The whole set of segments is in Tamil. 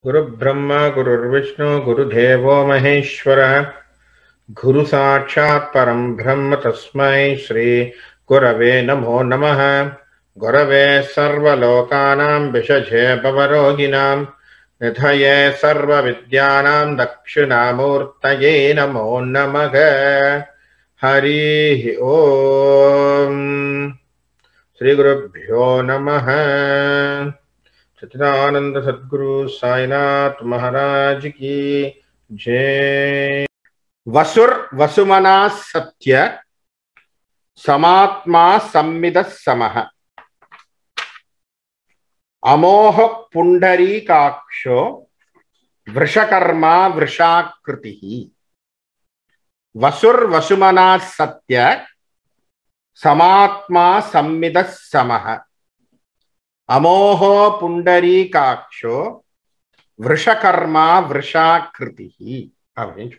गुरुब्रह्मा गुरुर्विष्णु गुरुदेवो महेश्वरः गुरु साक्षात् परं ब्रह्म तस्मै श्री गुरवे नमो नमः गुरवे सर्वलोकानां विषजे भवरोगिणां निधये सर्वविद्यानां दक्षिणामूर्तये नमो नमः हरिः ॐ श्रीगुरुभ्यो नमः सच्चिदानंद सद्गुरु साईनाथ महाराज की जय वसुर वसुमना सत्य समात्मा संविद समः अमोह पुंडरीकाक्षो वृषकर्मा वृषाकृति वसुर वसुमना सत्य समात्मा संविद समः அமோகோ புண்டரீகாட்சோ விஷகர்மா விஷாக்கிருதி அப்படின்னு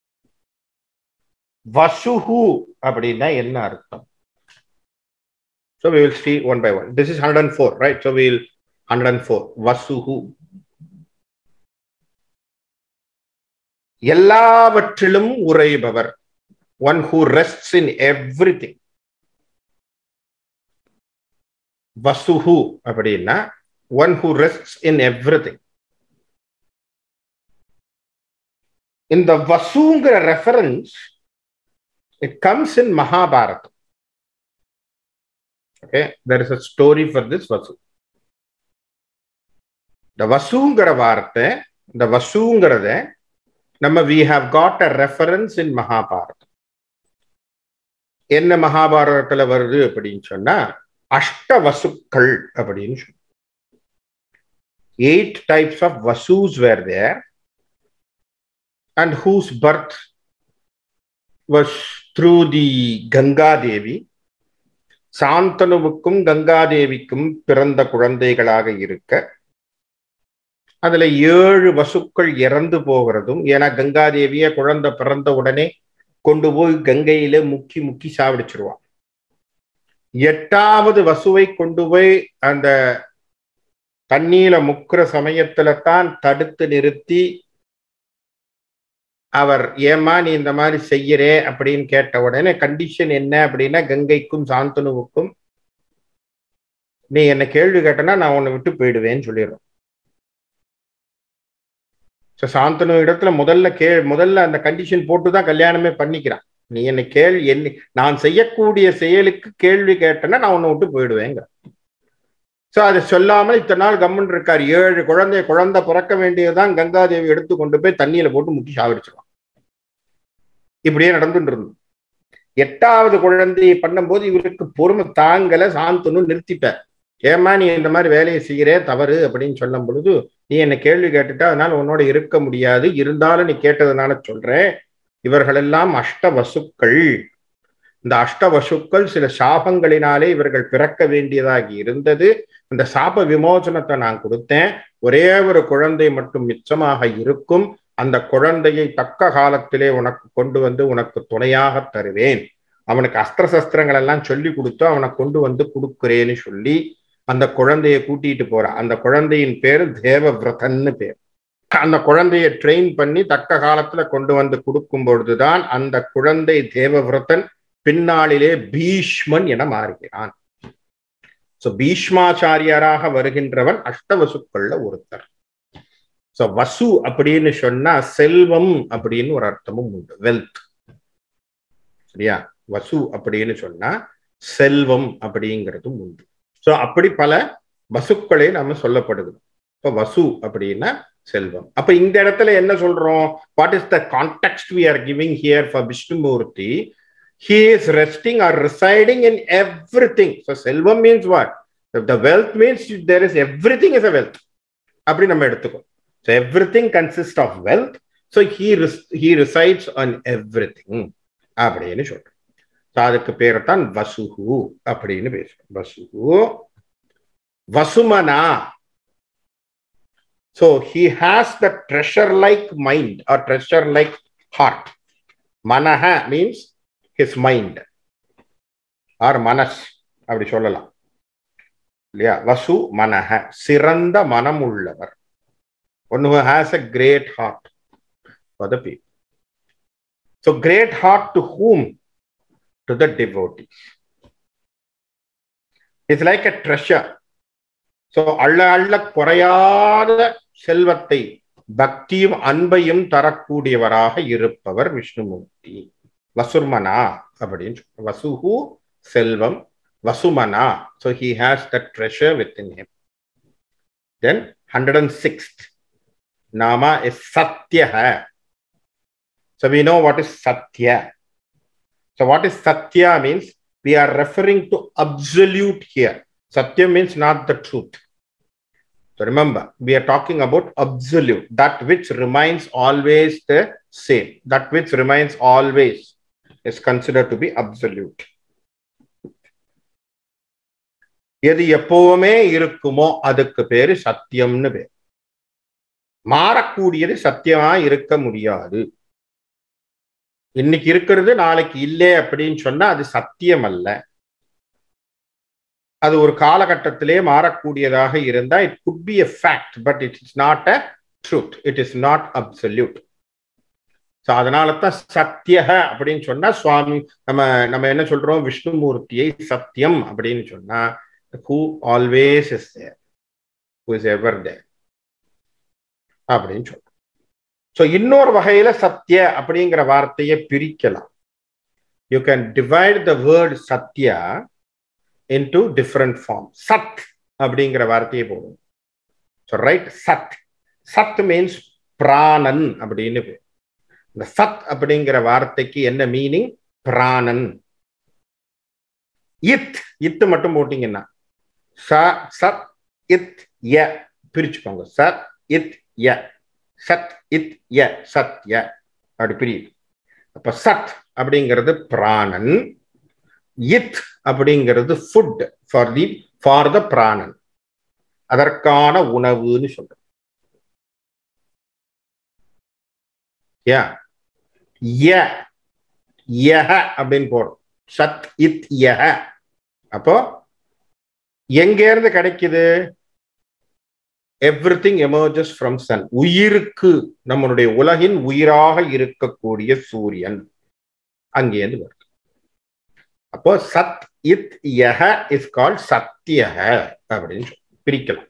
வசுஹு அப்படின்னா என்ன அர்த்தம் So we will see one by one. This is 104, right? So we'll 104. Vasuhu. எல்லாவற்றிலும் உரைபவர் one who rests in everything Vasuhu அப்படின்னா one who rests in everything இந்த வசுங்கிற reference it comes in Mahabharatam okay there is a story for this Vasu இந்த வசுங்கிற வார்த்தை இந்த வசுங்கிறத நம்ம we have got a reference in Mahabharatam என்ன மகாபாரதத்துல வருது அப்படின்னு சொன்னா அஷ்ட வசுக்கள் அப்படின்னு சொல்லி eight types of Vasus where there and whose birth was through the Gangadevi சாந்தனுவுக்கும் கங்காதேவிக்கும் பிறந்த குழந்தைகளாக இருக்க அதுல ஏழு வசுக்கள் இறந்து போகிறதும் ஏன்னா கங்காதேவிய குழந்தை பிறந்த உடனே கொண்டு போய் கங்கையில முக்கி முக்கி சாவடிச்சிருவான் எட்டாவது வசுவை கொண்டு போய் அந்த தண்ணீர முக்கிற சமயத்துல தான் தடுத்து நிறுத்தி அவர் ஏமா நீ இந்த மாதிரி செய்யறே அப்படின்னு கேட்ட உடனே கண்டிஷன் என்ன அப்படின்னா கங்கைக்கும் சாந்தனுவுக்கும் நீ என்ன கேள்வி கேட்டனா நான் உன்னை விட்டு போயிடுவேன்னு சொல்லிடுறோம் சாந்தனு இடத்துல முதல்ல கே முதல்ல அந்த கண்டிஷன் போட்டு தான் கல்யாணமே பண்ணிக்கிறான் நீ என்ன கேள்வி என்ன நான் செய்யக்கூடிய செயலுக்கு கேள்வி கேட்டேன்னா நான் உன்னை விட்டு போயிடுவேங்க சோ அதை சொல்லாமல் இத்தனை நாள் கம்மன் இருக்கார் ஏழு குழந்தை குழந்தை பிறக்க வேண்டியதுதான் கங்காதேவி எடுத்து கொண்டு போய் தண்ணியில போட்டு முக்கி சாவடிச்சிருவான் இப்படியே நடந்துட்டு இருந்தது எட்டாவது குழந்தையை பண்ணும்போது இவருக்கு பொறுமை தாங்கல சாந்தனு நிறுத்திட்டார் ஏமா நீ இந்த மாதிரி வேலையை செய்யறே தவறு அப்படின்னு சொல்லும் பொழுது நீ என்ன கேள்வி கேட்டுட்டா அதனால உன்னோட இருக்க முடியாது இருந்தாலும் நீ கேட்டதுனால சொல்றேன் இவர்களெல்லாம் அஷ்ட வசுக்கள் இந்த அஷ்ட வசுக்கள் சில சாபங்களினாலே இவர்கள் பிறக்க வேண்டியதாகி இருந்தது அந்த சாப விமோசனத்தை நான் கொடுத்தேன் ஒரே ஒரு குழந்தை மட்டும் மிச்சமாக இருக்கும் அந்த குழந்தையை தக்க காலத்திலே உனக்கு கொண்டு வந்து உனக்கு துணையாக தருவேன் அவனுக்கு அஸ்திர சஸ்திரங்கள் எல்லாம் சொல்லி கொடுத்து அவனை கொண்டு வந்து கொடுக்குறேன்னு சொல்லி அந்த குழந்தைய கூட்டிட்டு போறான் அந்த குழந்தையின் பேரு தேவவிரதன்னு பேர் அந்த குழந்தைய ட்ரெயின் பண்ணி தக்க காலத்துல கொண்டு வந்து கொடுக்கும் பொழுதுதான் அந்த குழந்தை தேவவிரதன் பின்னாளிலே பீஷ்மன் என மாறுகிறான் சோ பீஷ்மாச்சாரியராக வருகின்றவன் அஷ்டவசுக்கள்ல ஒருத்தர் சோ வசு அப்படின்னு சொன்னா செல்வம் அப்படின்னு ஒரு அர்த்தமும் உண்டு வெல்த் சரியா வசு அப்படின்னு சொன்னா செல்வம் அப்படிங்கிறதும் உண்டு சோ அப்படி பல வசுக்களே நம்ம சொல்லப்படுது இப்ப வசு அப்படின்னா செல்வம் அப்ப இந்த இடத்துல என்ன சொல்றோம் what is the context we are giving here for Vishnumurthy he is resting or residing in everything so செல்வம் means what the wealth means there is every thing is a wealth அப்படி நம்ம எடுத்துக்கோம் so every everything consist of wealth so he he resides on everything அப்படின்னு சொல்றோம் ஸோ அதுக்கு பேரை தான் வசுகு அப்படின்னு பேசுறோம் வசுகு வசுமனா So he has the treasure like mind or treasure like heart. Manaha means his mind or manas அப்படி சொல்லலாம் இல்லையா வசு மனஹ சிறந்த மனம் உள்ளவர் one who has a great heart for the people. So, great heart to whom? To the devotees. It's like a treasure. So, அள்ள அள்ள குறையாத செல்வத்தை பக்தியும் அன்பையும் தரக்கூடியவராக இருப்பவர் விஷ்ணுமூர்த்தி வசுர்மனா அப்படின்னு சொல்ற வசுஹு செல்வம் வசுமனா so he has that treasure within him then 106th nama is satyaha so we know what is satya so what is satya means we are referring to absolute here satya means not the truth so remember we are talking about absolute that which remains always the same that which remains always is considered to be absolute எது எப்பவுமே இருக்குமோ அதுக்கு பேரு சத்தியம்னு பேர் மாறக்கூடியது சத்தியமா இருக்க முடியாது இன்னைக்கு இருக்கிறது நாளைக்கு இல்லை அப்படின்னு சொன்னா அது சத்தியம் அல்ல அது ஒரு காலகட்டத்திலே மாறக்கூடியதாக இருந்தா it could be a fact but it is not a truth it is not absolute so அதனால தான் சத்தியக அப்படின்னு சொன்னா சுவாமி நம்ம நம்ம என்ன சொல்றோம் விஷ்ணுமூர்த்தியை சத்தியம் அப்படின்னு சொன்னா who always is there, who is ever there. அப்படின்னு சொல்றோம் ஸோ இன்னொரு வகையில சத்ய அப்படிங்கிற வார்த்தையை பிரிக்கலாம் you can divide the word satya into different form சத் அப்படிங்கிற வார்த்தையை போடும் ஸோ ரைட் சத் சத் மீன்ஸ் பிராணன் அப்படின்னு பேர் இந்த சத் அப்படிங்கிற வார்த்தைக்கு என்ன மீனிங் பிராணன் இத் இத்து மட்டும் போட்டீங்கன்னா ச சத் இத் ய பிரிச்சுக்கோங்க சத் இத் ய சத் இத் ய சத்ய அப்படி பிரியுது அப்ப சத் அப்படிங்கிறது பிராணன் இத் அப்படிங்கிறது food for the for the pranan அதற்கான உணவுன்னு சொல்றேன் யா ய யஹ அப்படின்னு போடும் சத் இத் யஹ அப்போ எங்க இருந்து கிடைக்குது everything emerges from sun உயிருக்கு நம்மளுடைய உலகின் உயிராக இருக்கக்கூடிய சூரியன் அங்கேருந்து வருது அப்போ சத் இத் யஹ இஸ் கால் சத்தியக அப்படின்னு பிரிக்கலாம்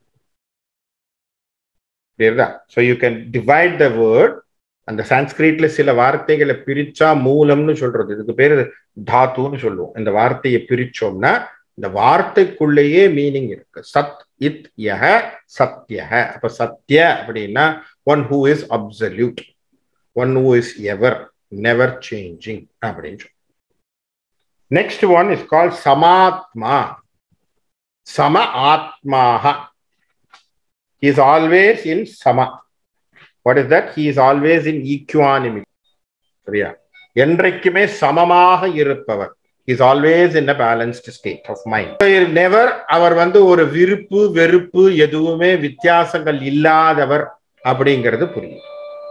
புரியுதா so you can divide the word அந்த சான்ஸ்கிரிட்ல சில வார்த்தைகளை பிரிச்சா மூலம்னு சொல்றது இதுக்கு பேரு தாத்துன்னு சொல்லுவோம் இந்த வார்த்தையை பிரிச்சோம்னா இந்த வார்த்தைக்குள்ளேயே மீனிங் இருக்கு சத் இத் யஹ சத்யஹ அப்ப சத்ய அப்படின்னா one who is absolute one who is ever never changing அப்படின்னு சொல்லி next one is call Samatma சம ஆத்மாக இஸ் ஆல்வேஸ் இன் சம what is that he is always in equanimity சரியா என்றைக்குமே சமமாக இருப்பவர் is always in a balanced state of mind never அவர் வந்து ஒரு விருப்பு வெறுப்பு எதுவுமே வித்தியாசங்கள் இல்லாதவர் அப்படிங்கிறது புரியும்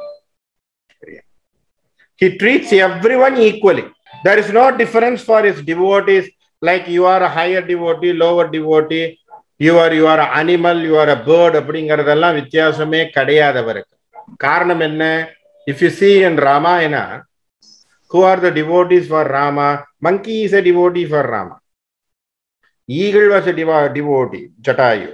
he treats everyone equally there is no difference for is devotees like you are a higher devotee lower devotee you are you are animal you are a bird அப்படிங்கிறதெல்லாம் வித்தியாசமே கிடையாது அவருக்கு காரணம் என்ன if you see in Ramayana who are the devotees for Rama? Monkey is a devotee for Rama. Eagle was a devo- devotee, Jatayu.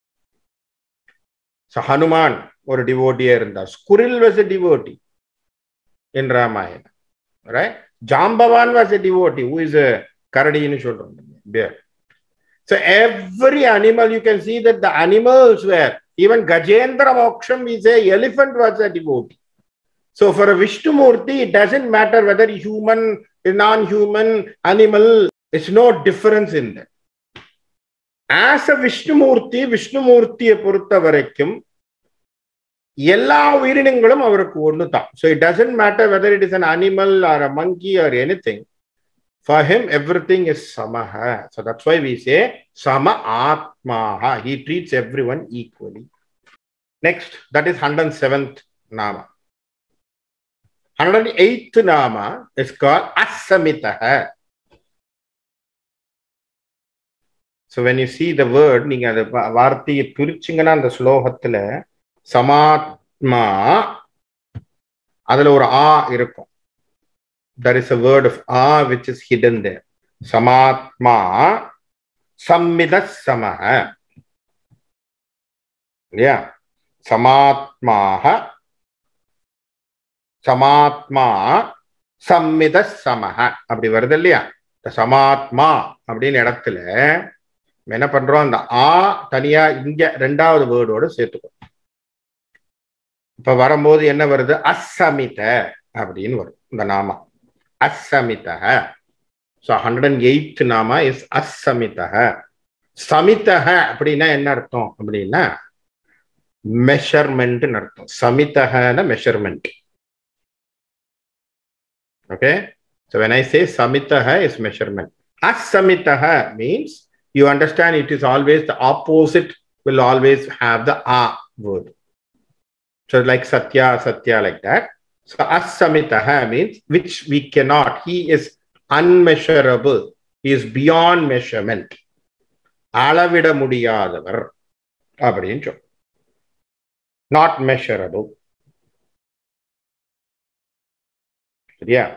So Hanuman ஒரு டிவோட்டியா இருந்தார் squirrel was a devotee in Ramayanam right Jambavan was a devotee who is கரடின்னு சொல்றோம் bear So every animal you can see that the animals were even Gajendra Moksham we say elephant was a devotee. So for a Vishnumurti, it doesn't matter whether human, non-human, animal, it's no difference in that. As a Vishnumurti, Vishnumurtiயை பொறுத்த வரைக்கும் எல்லா உயிரினங்களும் அவருக்கு ஒன்று தான் so it doesn't matter whether it is an animal or a monkey or anything for him every thing is samaha so that's why we say சம ஆத்மாக he treats everyone equally next that is hundred seventh nama 108th nama is called Asamitaha. So when you see the word, நீங்க அந்த வார்த்தையை பிரிச்சிங்கன்னா அந்த ஸ்லோகத்துல சமாத்மா அதுல ஒரு ஆ இருக்கும் there is a word of ah which is hidden there சமாத்மா சம்மித சமஹ இல்லையா சமாத்மாக சமாத்மா சம்மித சமஹ அப்படி வருது இல்லையா இந்த சமாத்மா அப்படின்னு இடத்துல நம்ம என்ன பண்றோம் அந்த ஆ தனியா இங்க ரெண்டாவது வேர்டோட சேர்த்துக்கோ இப்ப வரும்போது என்ன வருது அசமித அப்படின்னு வரும் இந்த நாமா அசமித so hundred and eighth nama is அசமித சமிதக அப்படின்னா என்ன அர்த்தம் அப்படின்னா மெஷர்மெண்ட் அர்த்தம் சமிதகன measurement okay so when I say சமிதக இஸ் மெஷர்மெண்ட் அசமிதக means you understand it is always the opposite will always have the a word so like satya satya like that so asamitaha means which we cannot he is unmeasurable he is beyond measurement அளவிட முடியாதவர் அப்படின்னு சொல் நாட் மெஷரபிள் சரியா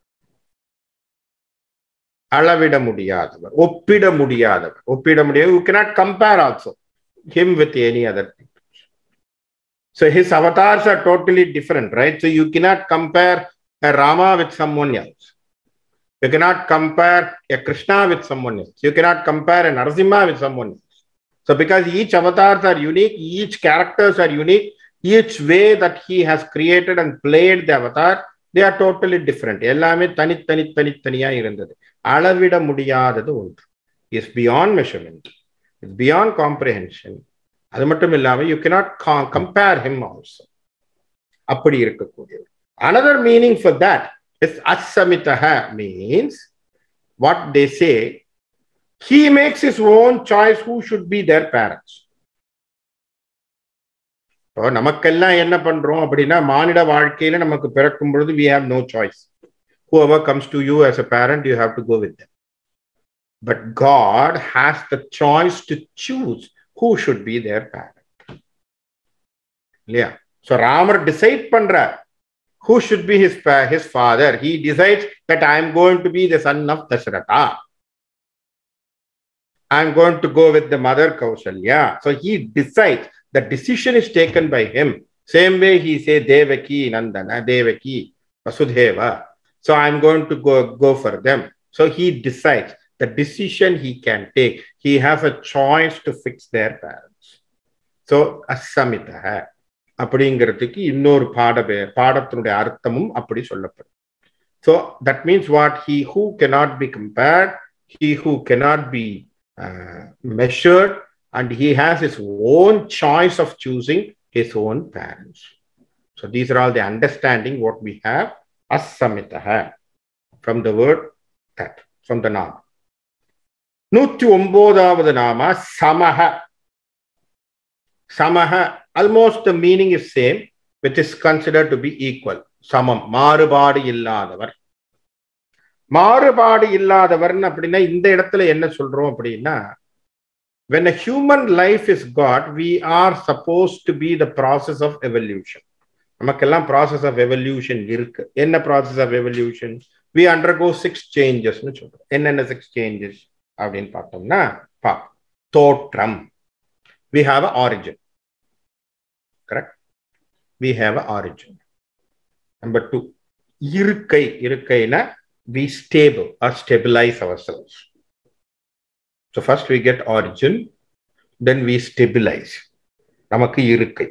அளவிட முடியாதவர் ஒப்பிட முடியாதவர் ஒப்பிட முடியாது you cannot compare also him with any other thing so his avatars are totally different right so you cannot compare a rama with someone else you cannot compare a krishna with someone else you cannot compare a narasimha with someone else so because each avatars are unique each characters are unique each way that he has created and played the avatar they are totally different எல்லாமே தனித்தனி தனித்தனியா இருந்தது அளவிட முடியாதது ஒன்று is beyond measurement is beyond comprehension அது மட்டும் இல்லாம you cannot compare him also அப்படி இருக்கக்கூடியது another meaning for that is அசமிதக means what they say he makes is own choice who should be their parents இப்போ நமக்கெல்லாம் என்ன பண்றோம் அப்படின்னா மானிட வாழ்க்கையில நமக்கு பிறக்கும் பொழுது we have no choice whoever comes to you as a parent, you have to go with them. But God has the choice to choose who should be their parent. Yeah. So Ramar decide pandra who should be his, his father. He decides that I am going to be the son of Dasharatha. I am going to go with the mother Kausalya. So he decides. The decision is taken by him. Same way he say Devaki, Nandana, Devaki, Vasudheva. So I'm going to go, go for them. So he decides the decision he can take. He has a choice to fix their parents. So அசமிதக அப்படிங்கிறதுக்கு இன்னொரு பாட பாடத்தினுடைய அர்த்தமும் அப்படி சொல்லப்படும் so that means what he who cannot be compared he who cannot be measured and he has is own choice of choosing his own parents so these are all the understanding what we have அசமிதக from the word that from the நாம நூற்றி ஒன்பதாவது நாம சமஹ சமஹ almost the meaning is same which is considered to be equal சமம் மாறுபாடு இல்லாதவர் மாறுபாடு இல்லாதவர்னு அப்படின்னா இந்த இடத்துல என்ன சொல்றோம் அப்படின்னா when a human life is got we are supposed to be the process of evolution நமக்கெல்லாம் ப்ராசஸ் ஆஃப் எவல்யூஷன் இருக்கு என்ன process of evolution we undergo six சேஞ்சஸ்னு சொல்றோம் என்னென்ன சிக்ஸ் சேஞ்சஸ் அப்படின்னு பார்த்தோம்னா பா தோற்றம் we have a origin correct we have a origin number two இருக்கை இருக்கைனா we stable or stabilise our cells so first we get origin then we stabilise நமக்கு இருக்கை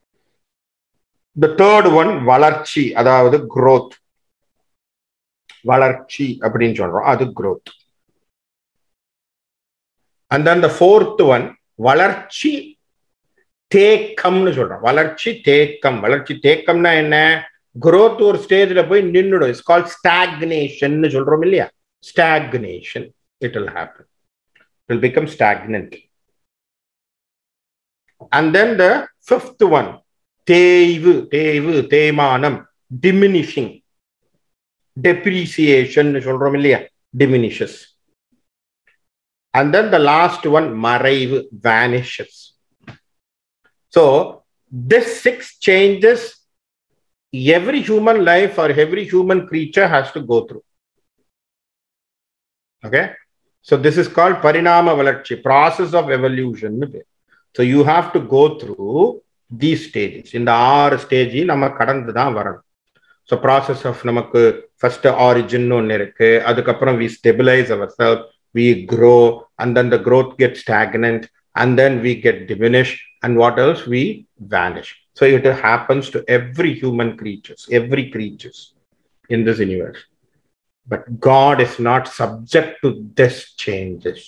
த தேர்ட் ஒன் வளர்ச்சி அதாவது குரோத் வளர்ச்சி அப்படின்னு சொல்றோம் அது growth and then the fourth one வளர்ச்சி தேக்கம்னு சொல்றோம் வளர்ச்சி தேக்கம் வளர்ச்சி தேக்கம்னா என்ன குரோத் ஒரு ஸ்டேஜ்ல போய் நின்றுடும் இட்ஸ் கால் ஸ்டாக்னேஷன் சொல்றோம் இல்லையா stagnation it will happen will become stagnant and then the fifth one தேய்வு தேய்வு தேய்மானம் டிமினிஷிங் டெப்ரிசியேஷன் சொல்றோம் இல்லையா diminishes and then the last one மறைவு vanishes so this six changes every human life or every human creature has to go through. Okay. So this is called Parinama Valarchi, process of evolution. So you have to go through these stages. In the ஆறு ஸ்டேஜ் நம்ம கடந்து தான் வரணும் ஸோ ப்ராசஸ் ஆஃப் நமக்கு ஃபர்ஸ்ட் ஆரிஜின் ஒன்று இருக்கு அதுக்கப்புறம் we stabilize our self we grow and then the growth get stagnant and then we get diminish and what else we vanish so it happens to every human creatures every creatures in this universe but God is not subject to this changes.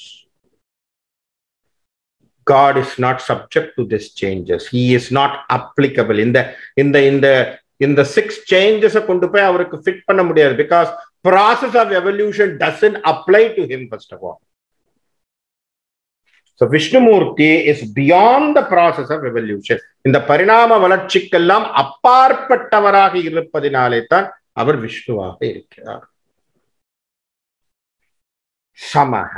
God is not subject to this changes. He is not applicable in the in the in the in the six changes கொண்டு போய் அவருக்கு ஃபிட் பண்ண முடியாது because process of evolution doesn't apply to him first of all so Vishnumurthy is beyond the process of evolution இந்த பரிணாம வளர்ச்சிக்கெல்லாம் அப்பாற்பட்டவராக இருப்பதினாலே தான் அவர் விஷ்ணுவாக இருக்கிறார் சமக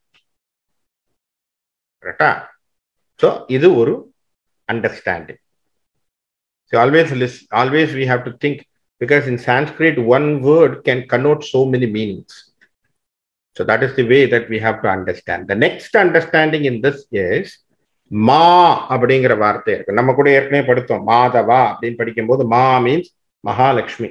கரெக்டா ஸோ இது ஒரு அண்டர்ஸ்டாண்டிங் ஸோ ஆல்வேஸ் லிஸ் always we have to think because in Sanskrit one word can connote so many meanings so that is the way that we have to understand the next understanding in this is மா அப்படிங்கிற வார்த்தை இருக்கு நம்ம கூட ஏற்கனவே படுத்தோம் மாதவா அப்படின்னு படிக்கும்போது மா மீன்ஸ் மகாலட்சுமி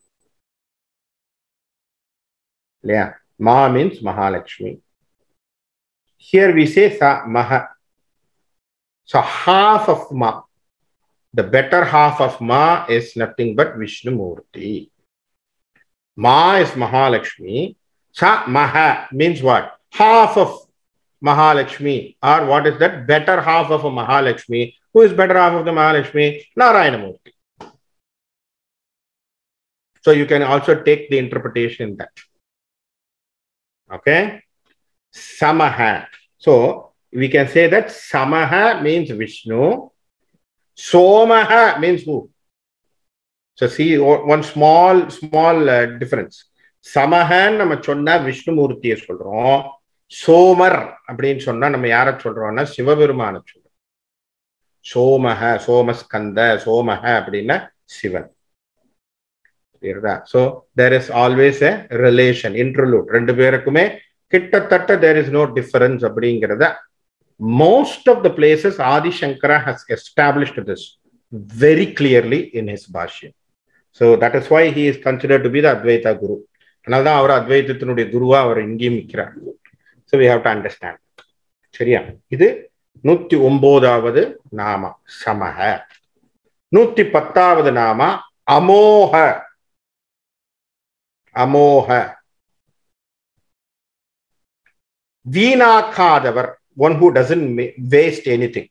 இல்லையா Ma means Mahalakshmi. Here we say Sa Maha. So half of Ma. The better half of Ma is nothing but Vishnu Murti. Ma is Mahalakshmi. Sa Maha means what? Half of Mahalakshmi. Or what is that? Better half of a Mahalakshmi. Who is better half of the Mahalakshmi? Narayana Murti. So you can also take the interpretation in that. Okay. Samaha. So we can say that Samaha means Vishnu. Somaha means who? So see one small, small uh, difference. சமஹன்னு நம்ம சொன்னா விஷ்ணுமூர்த்தியை சொல்றோம் சோமர் அப்படின்னு சொன்னா நம்ம யார சொல்றோம்னா சிவபெருமான சொல்றோம் சோமஹ சோமஸ்கந்த சோமஹ அப்படின்னா Sivan so there is always a relation interlude ரெண்டு பேருக்குமே கிட்டத்தட்ட தேர் இஸ் நோ டிஃபரன்ஸ் அப்படிங்கிறத most of the places Adishankara has established this very clearly in his bhashyam so that is why he is consider to be the Advaita guru அதனால தான் அவர் அத்வைதத்தினுடைய குருவா அவர் இங்கேயும் நிற்கிறார் so we have to understand சரியா இது நூத்தி ஒன்பதாவது நாம சமக நூத்தி பத்தாவது நாம அமோக அமோக வீணாக்காதவர் one who doesn't waste anything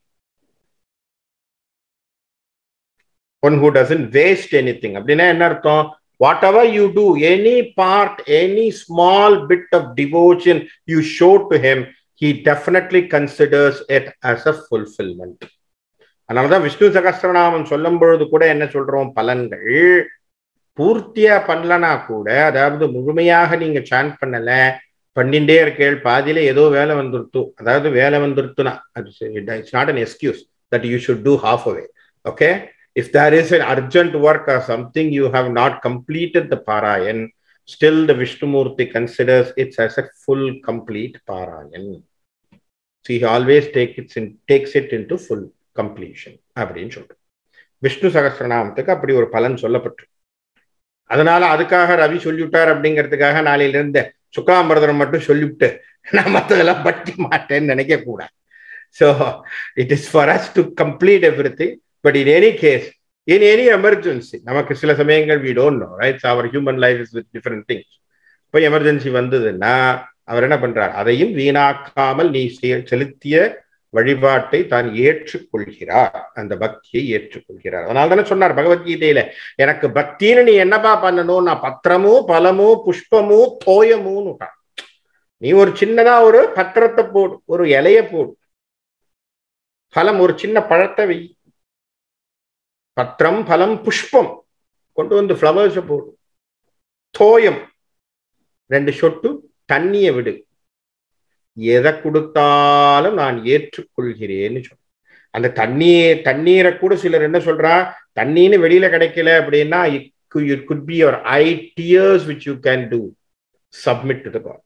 one who doesn't waste anything அப்படின்னா என்ன அர்த்தம் whatever you do any part any small bit of devotion you show to him he definitely considers it as a fulfilment அதனாலதான் விஷ்ணு சகஸ்திரநாமம் சொல்லும் பொழுது கூட என்ன சொல்றோம் பலன்கள் பூர்த்தியா பண்ணலனா கூட அதாவது முழுமையாக நீங்க சான் பண்ணல பண்ணிண்டே இருக்கேள் பாதியில ஏதோ வேலை வந்துருத்து அதாவது வேலை வந்துருத்துனா it's not an excuse that you should do halfway okay if there is an urgent work or something you have not completed the parayan still the Vishnumurthy considers it's as a full complete parayan so he always take it's in takes it in to full completion அப்படின்னு சொல்றோம் விஷ்ணு சகசிரநாமத்துக்கு அப்படி ஒரு பலன் சொல்லப்பட்டு அதனால அதுக்காக ரவி சொல்லிவிட்டார் அப்படிங்கிறதுக்காக நாளையில இருந்து சுக்காம்பரதனம் மட்டும் சொல்லிவிட்டு நான் மற்றதெல்லாம் பட்டி மாட்டேன்னு நினைக்க கூடாது so it is for us to complete everything but in any case in any emergency நமக்கு சில சமயங்கள் we don't know right our human life is with different things இப்போ எமர்ஜென்சி வந்ததுன்னா அவர் என்ன பண்றார் அதையும் வீணாக்காமல் நீ செலுத்திய வழிபாட்டை தான் ஏற்றுக்கொள்கிறார் அந்த பக்தியை ஏற்றுக்கொள்கிறார் அதனால தானே சொன்னார் பகவத்கீதையில எனக்கு பக்தின்னு நீ என்னப்பா பண்ணணும் நான் பத்திரமோ பலமோ புஷ்பமோ தோயமோன்னு நீ ஒரு சின்னதா ஒரு பத்திரத்தை போடு ஒரு இலைய போடு பலம் ஒரு சின்ன பழத்தை வை பத்திரம் பலம் புஷ்பம் கொண்டு வந்து ஃப்ளவர்ஸை போடு தோயம் ரெண்டு சொட்டு தண்ணியை விடு எதை கொடுத்தாலும் நான் ஏற்றுக்கொள்கிறேன்னு சொன்னேன் அந்த தண்ணி தண்ணீரை கூட சிலர் என்ன சொல்றா தண்ணின்னு வெளியில கிடைக்கல அப்படின்னா it could be your eye tears which you can do submit to the God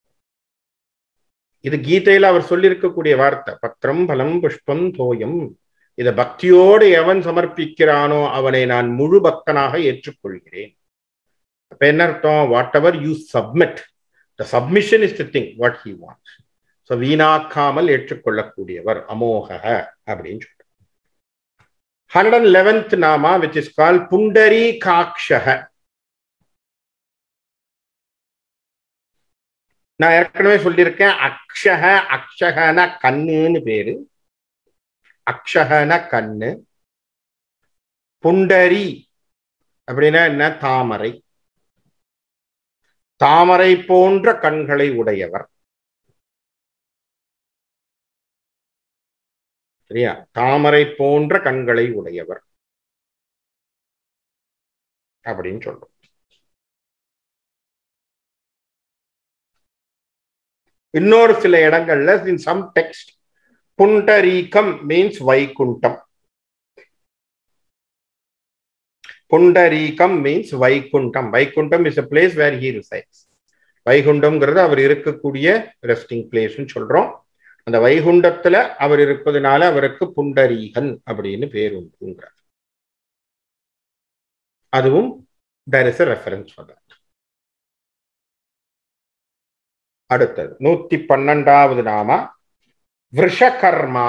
இது கீதையில அவர் சொல்லியிருக்கக்கூடிய வார்த்தை பத்திரம் பலம் புஷ்பம் தோயம் இத பக்தியோடு எவன் சமர்ப்பிக்கிறானோ அவனை நான் முழு பக்தனாக ஏற்றுக்கொள்கிறேன் அப்ப என்ன அர்த்தம் whatever you submit the submission is the thing what he wants so வீணாக்காமல் ஏற்றுக்கொள்ளக்கூடியவர் அமோக அப்படின்னு சொல்றார் hundred and eleventh nama which is call Pundarikaksha நான் ஏற்கனவே சொல்லியிருக்கேன் அக்ஷக அக்ஷகன கண்ணுன்னு பேரு அக்ஷகன கண்ணு புண்டரி அப்படின்னா என்ன தாமரை தாமரை போன்ற கண்களை உடையவர் சரியா தாமரை போன்ற கண்களை உடையவர் அப்படின்னு சொல்றோம் இன்னொரு சில இடங்கள்ல in some text Pundarikam means Vaikuntham Pundarikam means Vaikuntham Vaikuntham is a place where he resides வைகுண்டம்ங்கிறது அவர் இருக்கக்கூடிய ரெஸ்டிங் பிளேஸ்னு சொல்றோம் அந்த வைகுண்டத்துல அவர் இருப்பதனால அவருக்கு புண்டரீகன் அப்படின்னு பேர் உண்டுங்கிறார் அதுவும் there is reference for that அடுத்தது நூத்தி பன்னெண்டாவது நாம விஷகர்மா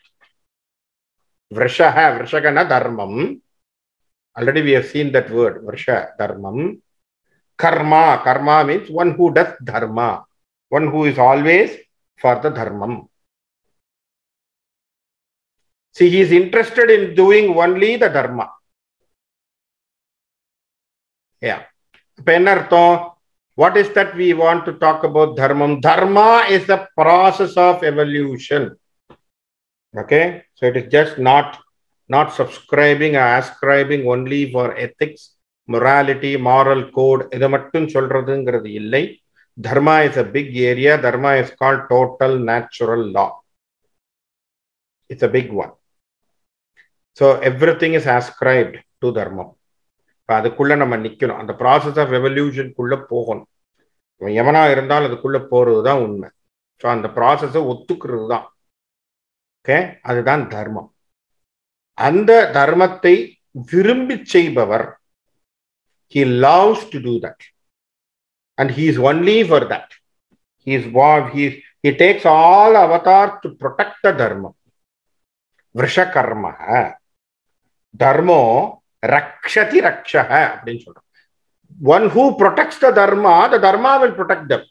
விஷக விஷகன தர்மம் already we have seen that word விஷ தர்மம் karma karma means one who does dharma one who is always for the dharmam. See, he is interested in doing only the dharma. Yeah. Penartho, what is that we want to talk about dharmam? Dharma is the process of evolution. Okay, so it is just not not subscribing or ascribing only for ethics, morality, moral code. இதை மட்டும் சொல்றதுங்கிறது இல்லை Dharma is a big area. Dharma is called total natural law. It's a big one. So everything is ascribed to Dharma. அதுக்குள்ள நம்ம நிக்கணும் அந்த ப்ராசஸ் ஆஃப் ரெவல்யூஷனுக்குள்ள போகணும் எவனா இருந்தாலும் அதுக்குள்ள போறது தான் உண்மை ஸோ அந்த ப்ராசஸை ஒத்துக்கிறது தான் ஓகே அதுதான் தர்மம் அந்த தர்மத்தை விரும்பி செய்பவர் he loves to do that and he is only for that. He is he, he takes all avatars to protect the dharma. Vrishakarma. Dharmo rakshati rakshaha அப்படின்னு சொல்றோம் one who protects the dharma the dharma will protect them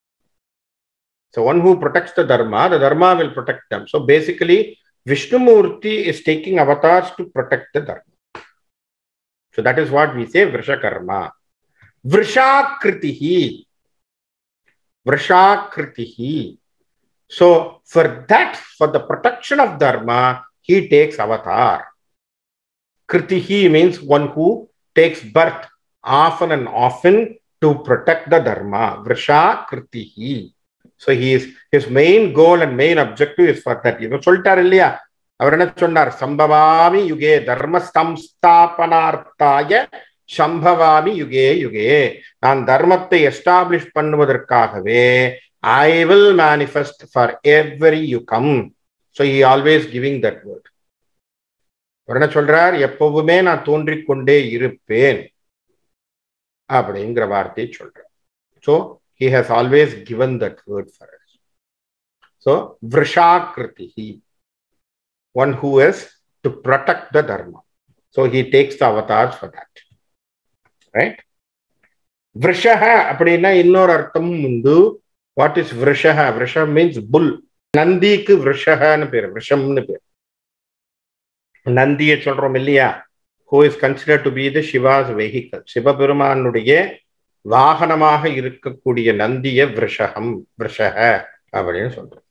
so one who protects the dharma the dharma will protect them so basically vishnumurti is taking avatars to protect the dharma so that is what we say vrishakarma Vrishakritihi. Vrishakritihi. So, for that, for the protection of Dharma, he takes avatar. Kritihi means one who takes birth often and often to protect the Dharma. Vrishakritihi. So, he is, his main goal and main objective is for that. இவன் சொல்லிட்டார் இல்லையா அவர் என்ன சொன்னார் சம்பவாமி யுகே தர்ம சம்ஸ்தாபனார்த்தாய சம்பவாமி யுகே யுகே நான் தர்மத்தை எஸ்டாப்ளிஷ் பண்ணுவதற்காகவே I will manifest for every yugam so he always giving that word என்ன சொல்றார் எப்பவுமே நான் தோன்றிக் கொண்டே இருப்பேன் அப்படிங்கிற வார்த்தையை சொல்றார் so he has always given that word for us so Vrishakriti one who is to protect the dharma so he takes the avatars for that right விஷக அப்படின்னா இன்னொரு அர்த்தமும் உண்டு வாட் இஸ் விஷக விஷம் மீன்ஸ் புல் நந்திக்கு விஷகன்னு பேர் விஷம்னு பேர் நந்தியை சொல்றோம் இல்லையா who is consider to be the Shiva's vehicle சிவபெருமானுடைய வாகனமாக இருக்கக்கூடிய நந்திய விஷகம் விஷக அப்படின்னு சொல்றோம்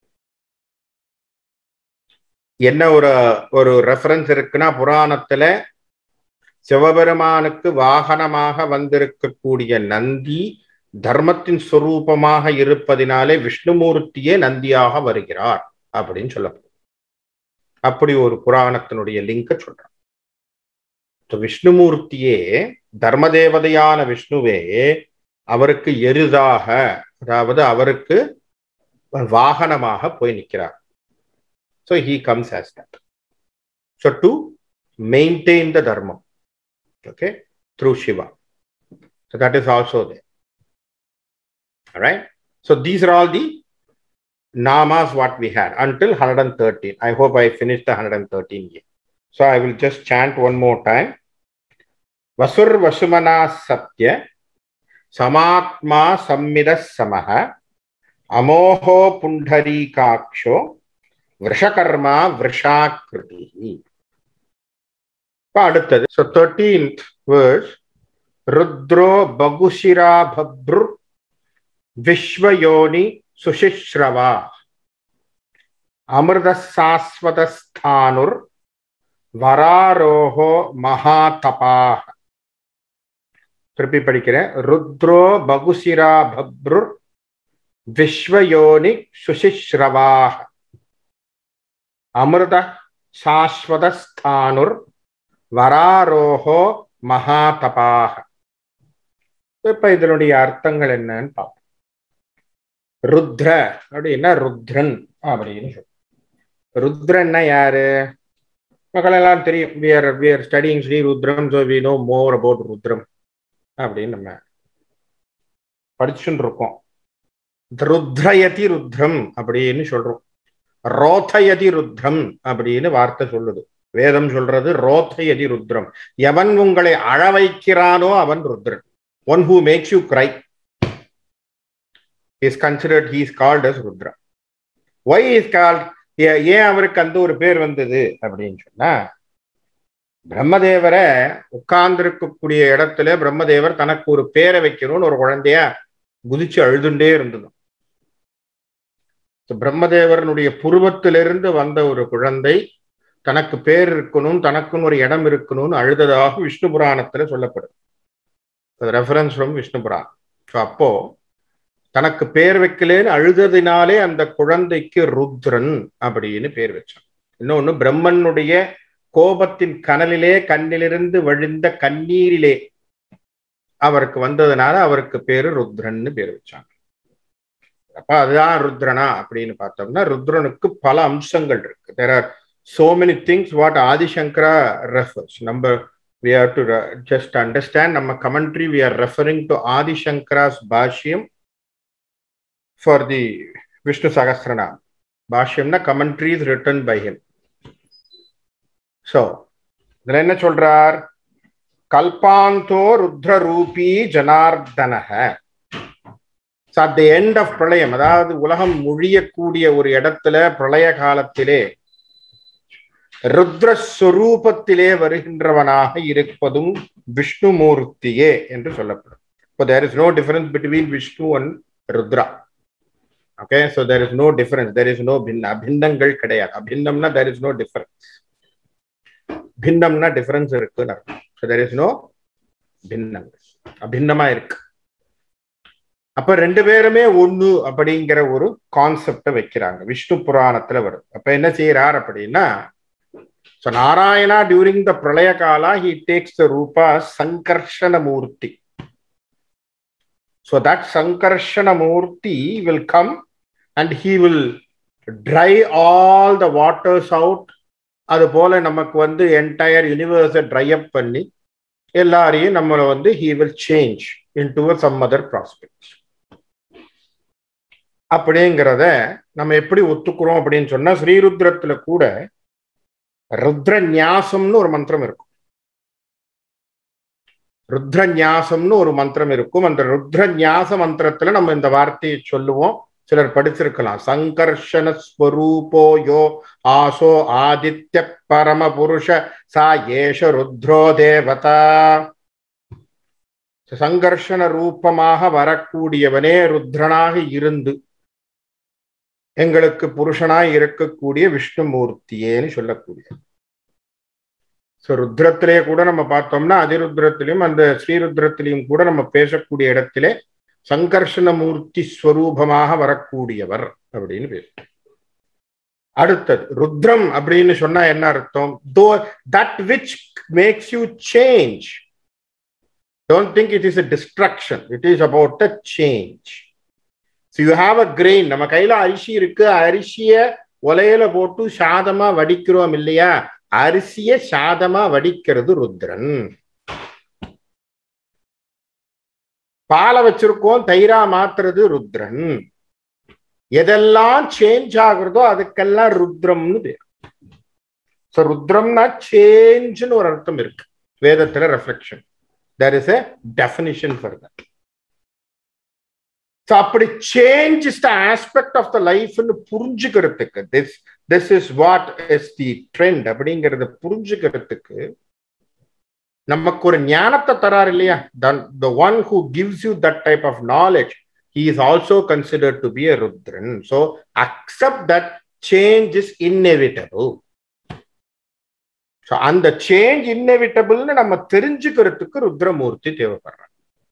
என்ன ஒரு ஒரு ரெஃபரன்ஸ் இருக்குன்னா புராணத்துல சிவபெருமானுக்கு வாகனமாக வந்திருக்கக்கூடிய நந்தி தர்மத்தின் சொரூபமாக இருப்பதினாலே விஷ்ணுமூர்த்தியே நந்தியாக வருகிறார் அப்படின்னு சொல்லப்படும் அப்படி ஒரு புராணத்தினுடைய லிங்க சொல்றான் விஷ்ணுமூர்த்தியே தர்மதேவதையான விஷ்ணுவே அவருக்கு எருதாக அதாவது அவருக்கு வாகனமாக போய் நிற்கிறார் so he comes as that so to maintain the dharmam okay through Shiva so that is also they right so these are all the namas what we had until 113. I hope I finished the 113 year. So I will just chant one more time. Vasur Vasumana Satya Samatma Sammidas Samaha Amoho Pundhari Kaksho Vrishakarma Vrishakriti. அடுத்தது ஸோ தேர்டீன்த் வேர்ஸ் ருத்ரோ பகுஷிரா பப்ரு விஸ்வயோனி சுஷிஸ்ரவா அமிர்த சாஸ்வதஸ்தானுர் வராரோஹோ மகாதபா திருப்பி படிக்கிறேன் ருத்ரோ பகுசிரா பப்ரு விஸ்வயோனி சுஷிஸ்ரவா அமிர்த சாஸ்வதஸ்தானுர் வராரோஹோ மகாதபாக இப்ப இதனுடைய அர்த்தங்கள் என்னன்னு பார்ப்போம் ருத்ர அப்படின்னா ருத்ரன் அப்படின்னு சொல்லும் ருத்ரன்னா யாரு மக்கள் எல்லாம் தெரியும் we're we're studying Shri Rudram so we know more about Rudram அப்படின்னு நம்ம படிச்சுட்டு இருக்கோம் ருத்ரயதி ருத்ரம் அப்படின்னு சொல்றோம் ரோதயதி ருத்ரம் அப்படின்னு வார்த்தை சொல்லுது வேதம் சொல்றது ரோதயதி ருத்ரம் எவன் உங்களை அழ வைக்கிறானோ அவன் Rudran one who makes you cry is considered he is called as Rudra why is called ஏன் அவருக்கு அந்த ஒரு பேர் வந்தது அப்படின்னு சொன்னா பிரம்மதேவரை உட்கார்ந்திருக்கக்கூடிய இடத்துல பிரம்மதேவர் தனக்கு ஒரு பேரை வைக்கணும்னு ஒரு குழந்தைய குதிச்சு அழுதுண்டே இருந்தது பிரம்மதேவரனுடைய புருவத்திலிருந்து வந்த ஒரு குழந்தை தனக்கு பேர் இருக்கணும் தனக்குன்னு ஒரு இடம் இருக்கணும்னு அழுததாக விஷ்ணு புராணத்துல சொல்லப்படுது reference from Vishnu Puranam so அப்போ தனக்கு பேர் வைக்கலேன்னு அழுததினாலே அந்த குழந்தைக்கு ருத்ரன் அப்படின்னு பேர் வச்சான் இன்னொன்னு பிரம்மனுடைய கோபத்தின் கனலிலே கண்ணிலிருந்து வழிந்த கண்ணீரிலே அவருக்கு வந்ததுனால அவருக்கு பேரு ருத்ரன்னு பேர் வச்சாங்க அப்ப அதுதான் ருத்ரனா அப்படின்னு பார்த்தோம்னா ருத்ரனுக்கு பல அம்சங்கள் இருக்கு there are so many things what Adishankara refers நம்ம we have to just understand நம்ம commentary we are referring to Adi Shankara's Bhashyam for the Vishnu Sahasranam. Bhashyamna commentary is written by him. So, இதுல என்ன சொல்றார் கல்பாந்தோ ருத்ர ரூபி ஜனார்தனக at the end of pralayam அதாவது உலகம் முழியக்கூடிய ஒரு இடத்துல பிரளய காலத்திலே ருத்ரஸ்வரூபத்திலே வருகின்றவனாக இருப்பதும் விஷ்ணுமூர்த்தியே என்று சொல்லப்படும் இப்போ there is no difference between Vishnu and Rudra okay so there is no difference there is no பின்ன அபின்னங்கள் கிடையாது அபின்னம்னா தேர் இஸ் நோ டிஃபரன்ஸ் பின்னம்னா டிஃபரன்ஸ் இருக்குன்னு ஸோ தேர் இஸ் நோ பின்னங்கள் அபின்னமா இருக்கு அப்ப ரெண்டு பேருமே ஒண்ணு அப்படிங்கிற ஒரு கான்செப்ட வைக்கிறாங்க விஷ்ணு புராணத்துல வரும் அப்ப என்ன செய்யறார் அப்படின்னா ஸோ நாராயணா டியூரிங் த பிரளய காலா he takes the rupa Sankarshana Murthy so that Sankarshana Murthy will come and he will dry all the waters out அது போல நமக்கு வந்து என்டையர் யூனிவர்ஸை ட்ரை அப் பண்ணி எல்லாரையும் நம்மளை வந்து he will change into some other prospects அப்படிங்கிறத நம்ம எப்படி ஒத்துக்கிறோம் அப்படின்னு சொன்னா ஸ்ரீருத்ரத்துல கூட ருத்ர நியாசம்னு ஒரு மந்திரம் இருக்கும் ருத்ர நியாசம்னு ஒரு மந்திரம் இருக்கும் அந்த ருத்ர நியாச மந்திரத்துல நம்ம இந்த வார்த்தையை சொல்லுவோம் சிலர் படிச்சிருக்கலாம் சங்கர்ஷண ஸ்வரூபோ யோ ஆசோ ஆதித்ய பரம புருஷ சா ஏஷ ருத்ரோ தேவதா சங்கர்ஷண ரூபமாக வரக்கூடியவனே ருத்ரனாக இருந்து எங்களுக்கு புருஷனாய் இருக்கக்கூடிய விஷ்ணுமூர்த்தியேன்னு சொல்லக்கூடிய ஸோ ருத்ரத்திலே கூட நம்ம பார்த்தோம்னா அதிருத்ரத்திலையும் அந்த ஸ்ரீருத்ரத்திலையும் கூட நம்ம பேசக்கூடிய இடத்திலே சங்கர்ஷண மூர்த்தி ஸ்வரூபமாக வரக்கூடியவர் அப்படின்னு பேசுறோம் அடுத்தது ருத்ரம் அப்படின்னு சொன்னா என்ன அர்த்தம் though that which makes you change don't think it is a destruction it is about a change so you have a grain நம்ம கையில அரிசி இருக்கு அரிசிய ஒலையில போட்டு சாதமா வடிக்கிறோம் இல்லையா அரிசிய சாதமா வடிக்கிறது ருத்ரன் பாலை வச்சிருக்கோம் தயிரா மாத்துறது ருத்ரன் எதெல்லாம் சேஞ்ச் ஆகுறதோ அதுக்கெல்லாம் ருத்ரம்னு பேர் ஸோ ருத்ரம்னா சேஞ்ச்னு ஒரு அர்த்தம் இருக்கு வேதத்துல reflection there is a definition for that so அப்படி change is the aspect of the லைஃப்னு புரிஞ்சுக்கிறதுக்கு this this is what is the trend அப்படிங்கிறத புரிஞ்சுக்கிறதுக்கு நமக்கு ஒரு ஞானத்தை தரார் இல்லையா the one who gives you that type of knowledge he is also considered to be a Rudran. So accept that change is inevitable. So அந்த சேஞ்ச் இன்னெவிட்டபிள்னு நம்ம தெரிஞ்சுக்கிறதுக்கு ருத்ரமூர்த்தி தேவைப்படுறாங்க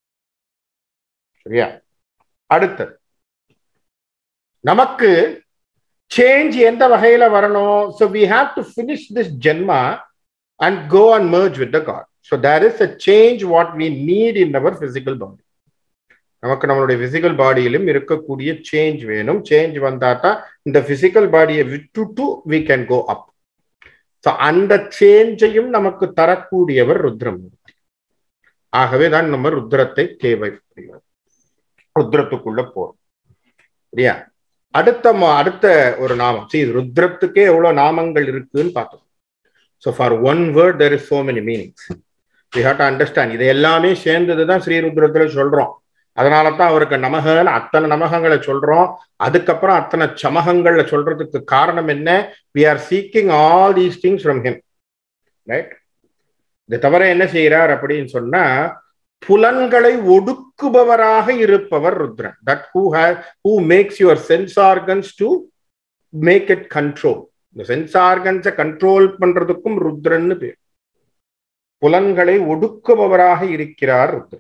சரியா அடுத்தது நமக்கு சேஞ்ச் எந்த வகையில வரணும் so we have to finish this janma and go and merge with the God so there is a change what we need in our physical body நமக்கு நம்மளுடைய பிசிக்கல் பாடியிலும் இருக்கக்கூடிய சேஞ்ச் வேணும் சேஞ்ச் வந்தா தான் இந்த பிசிக்கல் பாடியை விட்டுட்டு we can go up so அந்த சேஞ்சையும் நமக்கு தரக்கூடியவர் ருத்ரமூர்த்தி ஆகவே தான் நம்ம ருத்ரத்தை தேவைப்படுகிறது ருத்ரத்துக்குள்ள போறோம் சரியா அடுத்த அடுத்த ஒரு நாமம் சி ருத்ரத்துக்கே எவ்வளவு நாமங்கள் இருக்குன்னு பார்த்தோம் so for one word there is so many meanings we have to understand இது எல்லாமே சேர்ந்தது தான் ஸ்ரீருத்ரத்துல சொல்றோம் அதனால தான் அவருக்கு நமகன்னு அத்தனை நமகங்களை சொல்றோம் அதுக்கப்புறம் அத்தனை சமகங்கள்ல சொல்றதுக்கு காரணம் என்ன we are seeking all these things from him right இதை தவிர என்ன செய்யறார் அப்படின்னு சொன்னா புலன்களை ஒடுக்குபவராக இருப்பவர் Rudran that who has who makes your sense organs to make it control இந்த சென்ஸ் ஆர்கன்ஸை கண்ட்ரோல் பண்றதுக்கும் ருத்ரன்னு பேர் புலன்களை ஒடுக்குபவராக இருக்கிறார் ருத்ரன்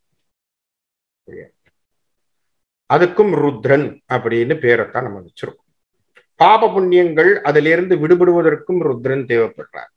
அதுக்கும் ருத்ரன் அப்படின்னு பேரைத்தான் நம்ம வச்சிருக்கோம் பாப புண்ணியங்கள் அதிலிருந்து விடுபடுவதற்கும் ருத்ரன் தேவைப்படுறார்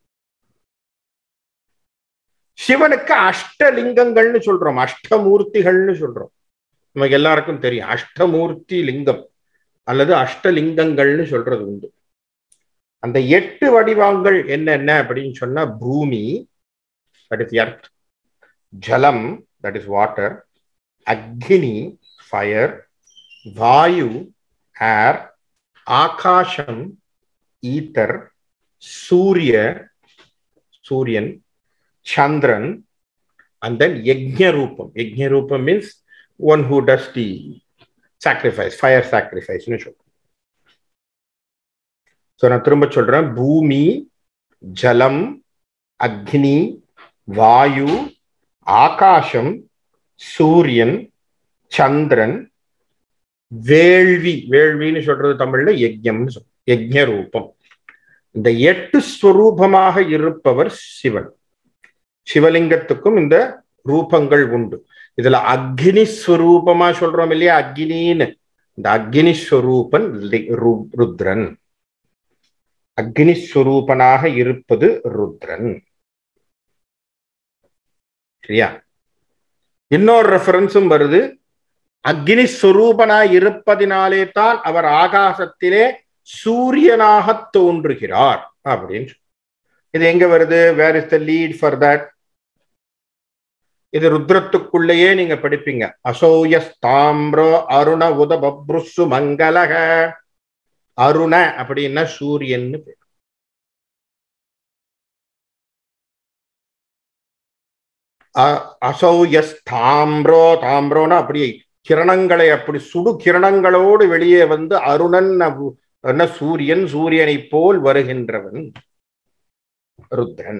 சிவனுக்கு அஷ்டலிங்கங்கள்னு சொல்றோம் அஷ்டமூர்த்திகள்னு சொல்றோம் நமக்கு எல்லாருக்கும் தெரியும் அஷ்டமூர்த்தி லிங்கம் அல்லது அஷ்டலிங்கங்கள்னு சொல்றது உண்டு அந்த எட்டு வடிவங்கள் என்னென்ன அப்படின்னு சொன்னா பூமி தட் இஸ் எர்த் ஜலம் தட் இஸ் வாட்டர் அக்னி ஃபயர் வாயு ஏர் ஆகாஷம் ஈத்தர் சூரிய சூரியன் சந்திரன் அண்ட் தென் யஜ்ய ரூபம் யஜ்ய ரூபம் means one who does the sacrifice fire சாக்ரிஃபைஸ்னு சொல்றோம் ஸோ நான் திரும்ப சொல்றேன் பூமி ஜலம் அக்னி வாயு ஆகாஷம் சூரியன் சந்திரன் வேள்வி வேள்வின்னு சொல்றது தமிழ்ல யஜ்யம்னு சொல்றோம் யஜ்ய ரூபம் இந்த எட்டு ஸ்வரூபமாக இருப்பவர் சிவன் சிவலிங்கத்துக்கும் இந்த ரூபங்கள் உண்டு இதுல அக்னி ஸ்வரூபமா சொல்றோம் இல்லையா அக்னின்னு இந்த அக்னி ஸ்வரூபன் ருத்ரன் அக்னி ஸ்வரூபனாக இருப்பது ருத்ரன் சரியா இன்னொரு ரெஃபரன்ஸும் வருது அக்னி ஸ்வரூபனாய் இருப்பதினாலே தான் அவர் ஆகாசத்திலே சூரியனாக தோன்றுகிறார் அப்படின்னு இது எங்க வருது where is the lead for that இது ருத்ரத்துக்குள்ளேயே நீங்க படிப்பீங்க அசோய தாம்ரோ அருண உத பப்ருசு மங்களக அருண அப்படின்னா சூரியன்னு பேர் அசௌயஸ் தாம்ரோ தாம்ரோனா அப்படி கிரணங்களை அப்படி சுடு கிரணங்களோடு வெளியே வந்து அருணன் என்ன சூரியன் சூரியனை போல் வருகின்றவன் ருத்ரன்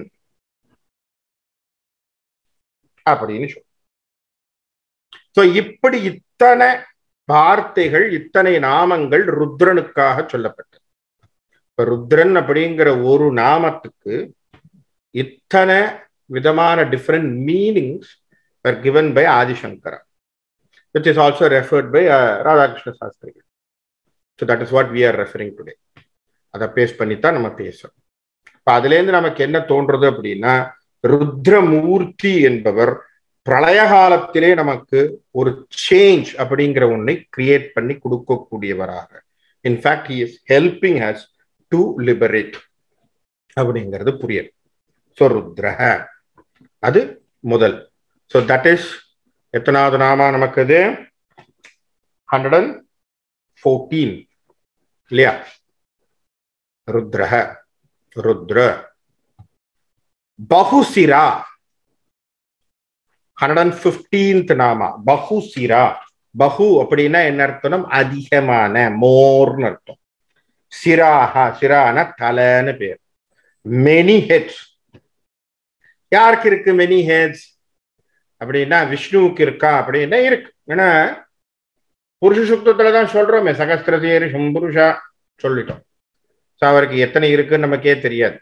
அப்படின்னு சொல் சோ இப்படி இத்தனை வார்த்தைகள் இத்தனை நாமங்கள் ருத்ரனுக்காக சொல்லப்பட்டது இப்ப ருத்ரன் அப்படிங்கிற ஒரு நாமத்துக்கு இத்தனை விதமான different meanings are given by Adishankara which is also referred by uh, Radhakrishna Sastri. So that is what we are referring today. அதை பேஸ் பண்ணித்தான் நம்ம பேசுறோம் இப்ப அதுல இருந்து நமக்கு என்ன தோன்றது அப்படின்னா ருத்ரமூர்த்தி என்பவர் பிரளய காலத்திலே நமக்கு ஒரு சேஞ்ச் அப்படிங்கிற ஒன்றை கிரியேட் பண்ணி கொடுக்கக்கூடியவராக in fact he is helping us to liberate அப்படிங்கிறது புரியுது ஸோ ருத்ரஹ அது முதல் ஸோ தட் இஸ் எத்தனாவது நாமா நமக்கு இது ஹண்ட்ரட் அண்ட் ஃபோர்டீன் இல்லையா ருத்ரஹ ருத்ர பகுசிரா hundred and fifteenth nama Bahushira பகு அப்படின்னா என்ன அர்த்தம் அதிகமான மோர்னு அர்த்தம் சிராஹா சிரான தலைன்னு பேர் மெனி ஹெட்ஸ் யாருக்கு இருக்கு மெனி ஹெட்ஸ் அப்படின்னா விஷ்ணுவுக்கு இருக்கா அப்படின்னா இருக்கு ஏன்னா புருஷ சுத்தத்துல தான் சொல்றோமே சகஸ்திரசேரி சம்புருஷா சொல்லிட்டோம் ஸோ அவருக்கு எத்தனை இருக்குன்னு நமக்கே தெரியாது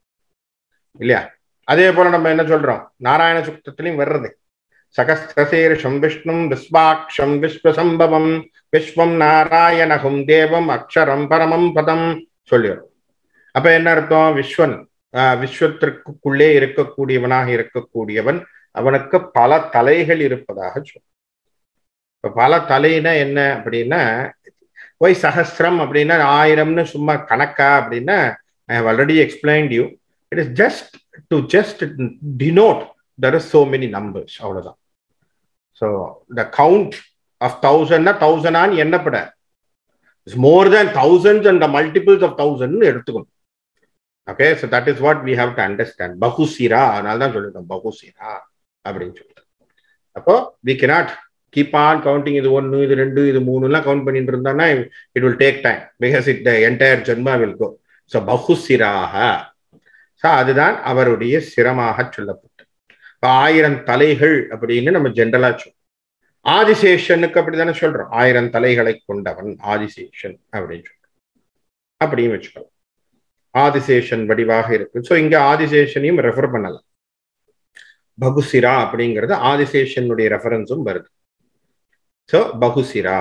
இல்லையா அதே போல நம்ம என்ன சொல்றோம் நாராயண சுத்தத்திலையும் வர்றது சகஸ்திரசீர்ஷம் விஷ்ணும் விஸ்வாட்சம் விஸ்வசம்பவம் விஸ்வம் நாராயணகும் தேவம் அக்ஷரம் பரமம் பதம் சொல்லிடும் அப்ப என்ன அர்த்தம் விஸ்வன் விஸ்வத்திற்குள்ளே இருக்கக்கூடியவனாக இருக்கக்கூடியவன் அவனுக்கு பல தலைகள் இருப்பதாக சொல்லும் இப்ப பல தலைனா என்ன அப்படின்னா ஒய் சஹசிரம் அப்படின்னா ஆயிரம்னு சும்மா கணக்கா அப்படின்னா I have already explained you it is just to just denote there is so many numbers அவ்வளவுதான் ஸோ த கவுண்ட் ஆஃப் தௌசண்ட்னா தௌசண்டான்னு எண்ணப்பட it's more than thousands and the multiples of thousand எடுத்துக்கணும் okay so that is what we have to understand Bahushira அதனால தான் சொல்லிட்டோம் பகுசிரா அப்படின்னு சொல்லிட்டு அப்போ we cannot keep on counting இது ஒன்று இது ரெண்டு இது மூணுலாம் கவுண்ட் பண்ணிட்டு இருந்தோம்னா it will take time because it the entire janma will go so பகுசிராக ஸோ அதுதான் அவருடைய சிரமாக சொல்லப்பட்டது இப்போ ஆயிரம் தலைகள் அப்படின்னு நம்ம ஜென்ரலா சொல்றோம் ஆதிசேஷனுக்கு அப்படித்தானே சொல்றோம் ஆயிரம் தலைகளை கொண்டவன் ஆதிசேஷன் அப்படின்னு சொல்றோம் அப்படின்னு வச்சுக்கலாம் ஆதிசேஷன் வடிவாக இருக்கு ஸோ இங்க ஆதிசேஷனையும் ரெஃபர் பண்ணலாம் பகுசிரா அப்படிங்கிறது ஆதிசேஷனுடைய ரெஃபரன்ஸும் வருது ஸோ பகுசிரா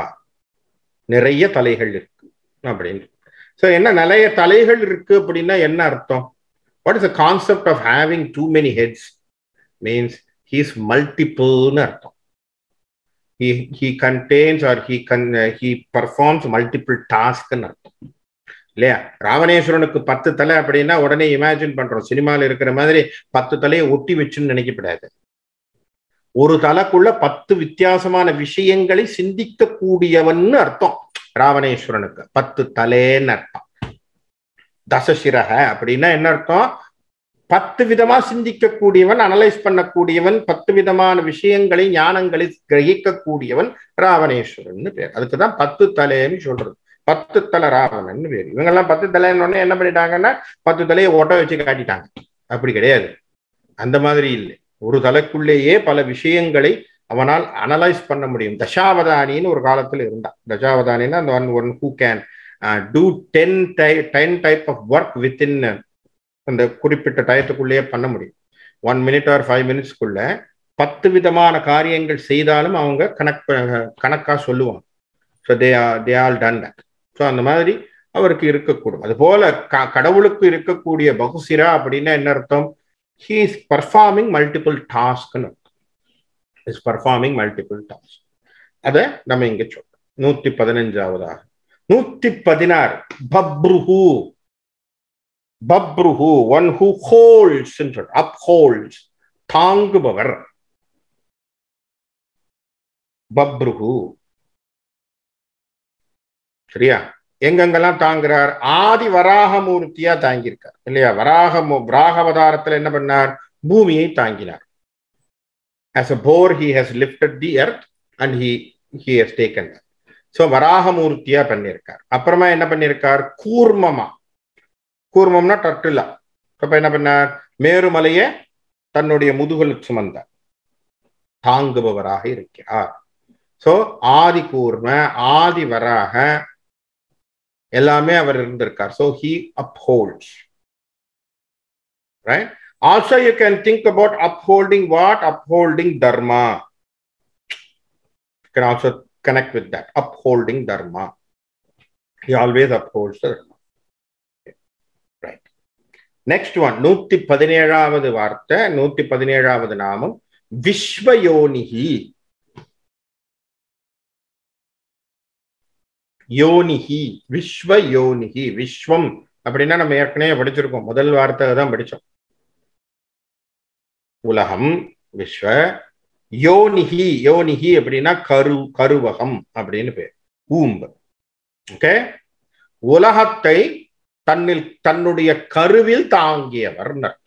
நிறைய தலைகள் இருக்கு அப்படின்னு ஸோ என்ன நிறைய தலைகள் இருக்கு அப்படின்னா என்ன அர்த்தம் what is the concept of having too many heads means he's மல்டிபிள்னு அர்த்தம் he he contains or he con uh, he performs multiple tasks அர்த்தம் இல்லையா ராவணேஸ்வரனுக்கு பத்து தலை அப்படின்னா உடனே இமேஜின் பண்றோம் சினிமால இருக்கிற மாதிரி பத்து தலையை ஒட்டி வச்சுன்னு நினைக்கப்படாது ஒரு தலைக்குள்ள பத்து வித்தியாசமான விஷயங்களை சிந்திக்க கூடியவன்னு அர்த்தம் ராவணேஸ்வரனுக்கு பத்து தலைன்னு அர்த்தம் தசசிரக அப்படின்னா என்ன அர்த்தம் பத்து விதமா சிந்திக்கக்கூடியவன் அனலைஸ் பண்ணக்கூடியவன் பத்து விதமான விஷயங்களை ஞானங்களை கிரகிக்கக்கூடியவன் ராவணேஸ்வரன் பேர் அதுக்குதான் பத்து தலைன்னு சொல்றது பத்து தலை ராவணன் பேர் இவங்கெல்லாம் பத்து தலைன்னு என்ன பண்ணிட்டாங்கன்னா பத்து தலையை ஓட்ட வச்சு காட்டிட்டாங்க அப்படி கிடையாது அந்த மாதிரி இல்லை ஒரு தலைக்குள்ளேயே பல விஷயங்களை அவனால் அனலைஸ் பண்ண முடியும் தசாவதானின்னு ஒரு காலத்துல இருந்தான் தசாவதானின்னா அந்த one one who can do ten டை ten type of work within அந்த குறிப்பிட்ட டயத்துக்குள்ளேயே பண்ண முடியும் ஒன் மினிட் ஆர் ஃபைவ் மினிட்ஸ்க்குள்ள பத்து விதமான காரியங்கள் செய்தாலும் அவங்க கணக் கணக்கா சொல்லுவாங்க so they are they all done that so அந்த மாதிரி அவருக்கு இருக்கக்கூடும் அது போல க கடவுளுக்கு இருக்கக்கூடிய பகுசிரா அப்படின்னா என்ன அர்த்தம் ஹீ இஸ் பர்ஃபார்மிங் மல்டிபிள் டாஸ்க்னு இஸ் பர்ஃபார்மிங் மல்டிபிள் டாஸ்க் அதை நம்ம இங்க சொல்றோம் நூத்தி பதினஞ்சாவதாக நூத்தி பதினாறு பப்ருஹூ பப்ருஹு one who holds up holds தாங்குபவர் பப்ருஹு சரியா எங்கெங்கெல்லாம் தாங்குறார் ஆதி வராகமூர்த்தியா தாங்கியிருக்கார் இல்லையா வராக வராகவதாரத்துல என்ன பண்ணார் பூமியை தாங்கினார் as a boar he has lifted the earth and he he has taken so வராகமூர்த்தியா பண்ணியிருக்கார் அப்புறமா என்ன பண்ணியிருக்கார் கூர்மமா கூர்மம்னா டட்டுலா அப்ப என்ன பண்ணார் மேருமலைய தன்னுடைய முதுகல் சுமந்தார் தாங்குபவராக இருக்கிறார் சோ ஆதி கூர்ம ஆதி வராக எல்லாமே அவர் இருந்திருக்கார் so he upholds right also you can think about upholding what upholding dharma can also connect with that upholding dharma he always upholds dharma next one நூத்தி பதினேழாவது வார்த்தை நூத்தி பதினேழாவது நாமம் விஸ்வயோனிகி யோனிகி விஸ்வ யோனிகி விஸ்வம் அப்படின்னா நம்ம ஏற்கனவே படிச்சிருக்கோம் முதல் வார்த்தை தான் படிச்சோம் உலகம் விஸ்வ யோனிகி யோனிகி அப்படின்னா கரு கருவகம் அப்படின்னு பேர் ஊம்பு ஓகே உலகத்தை தன்னில் தன்னுடைய கருவில் தாங்கியவர்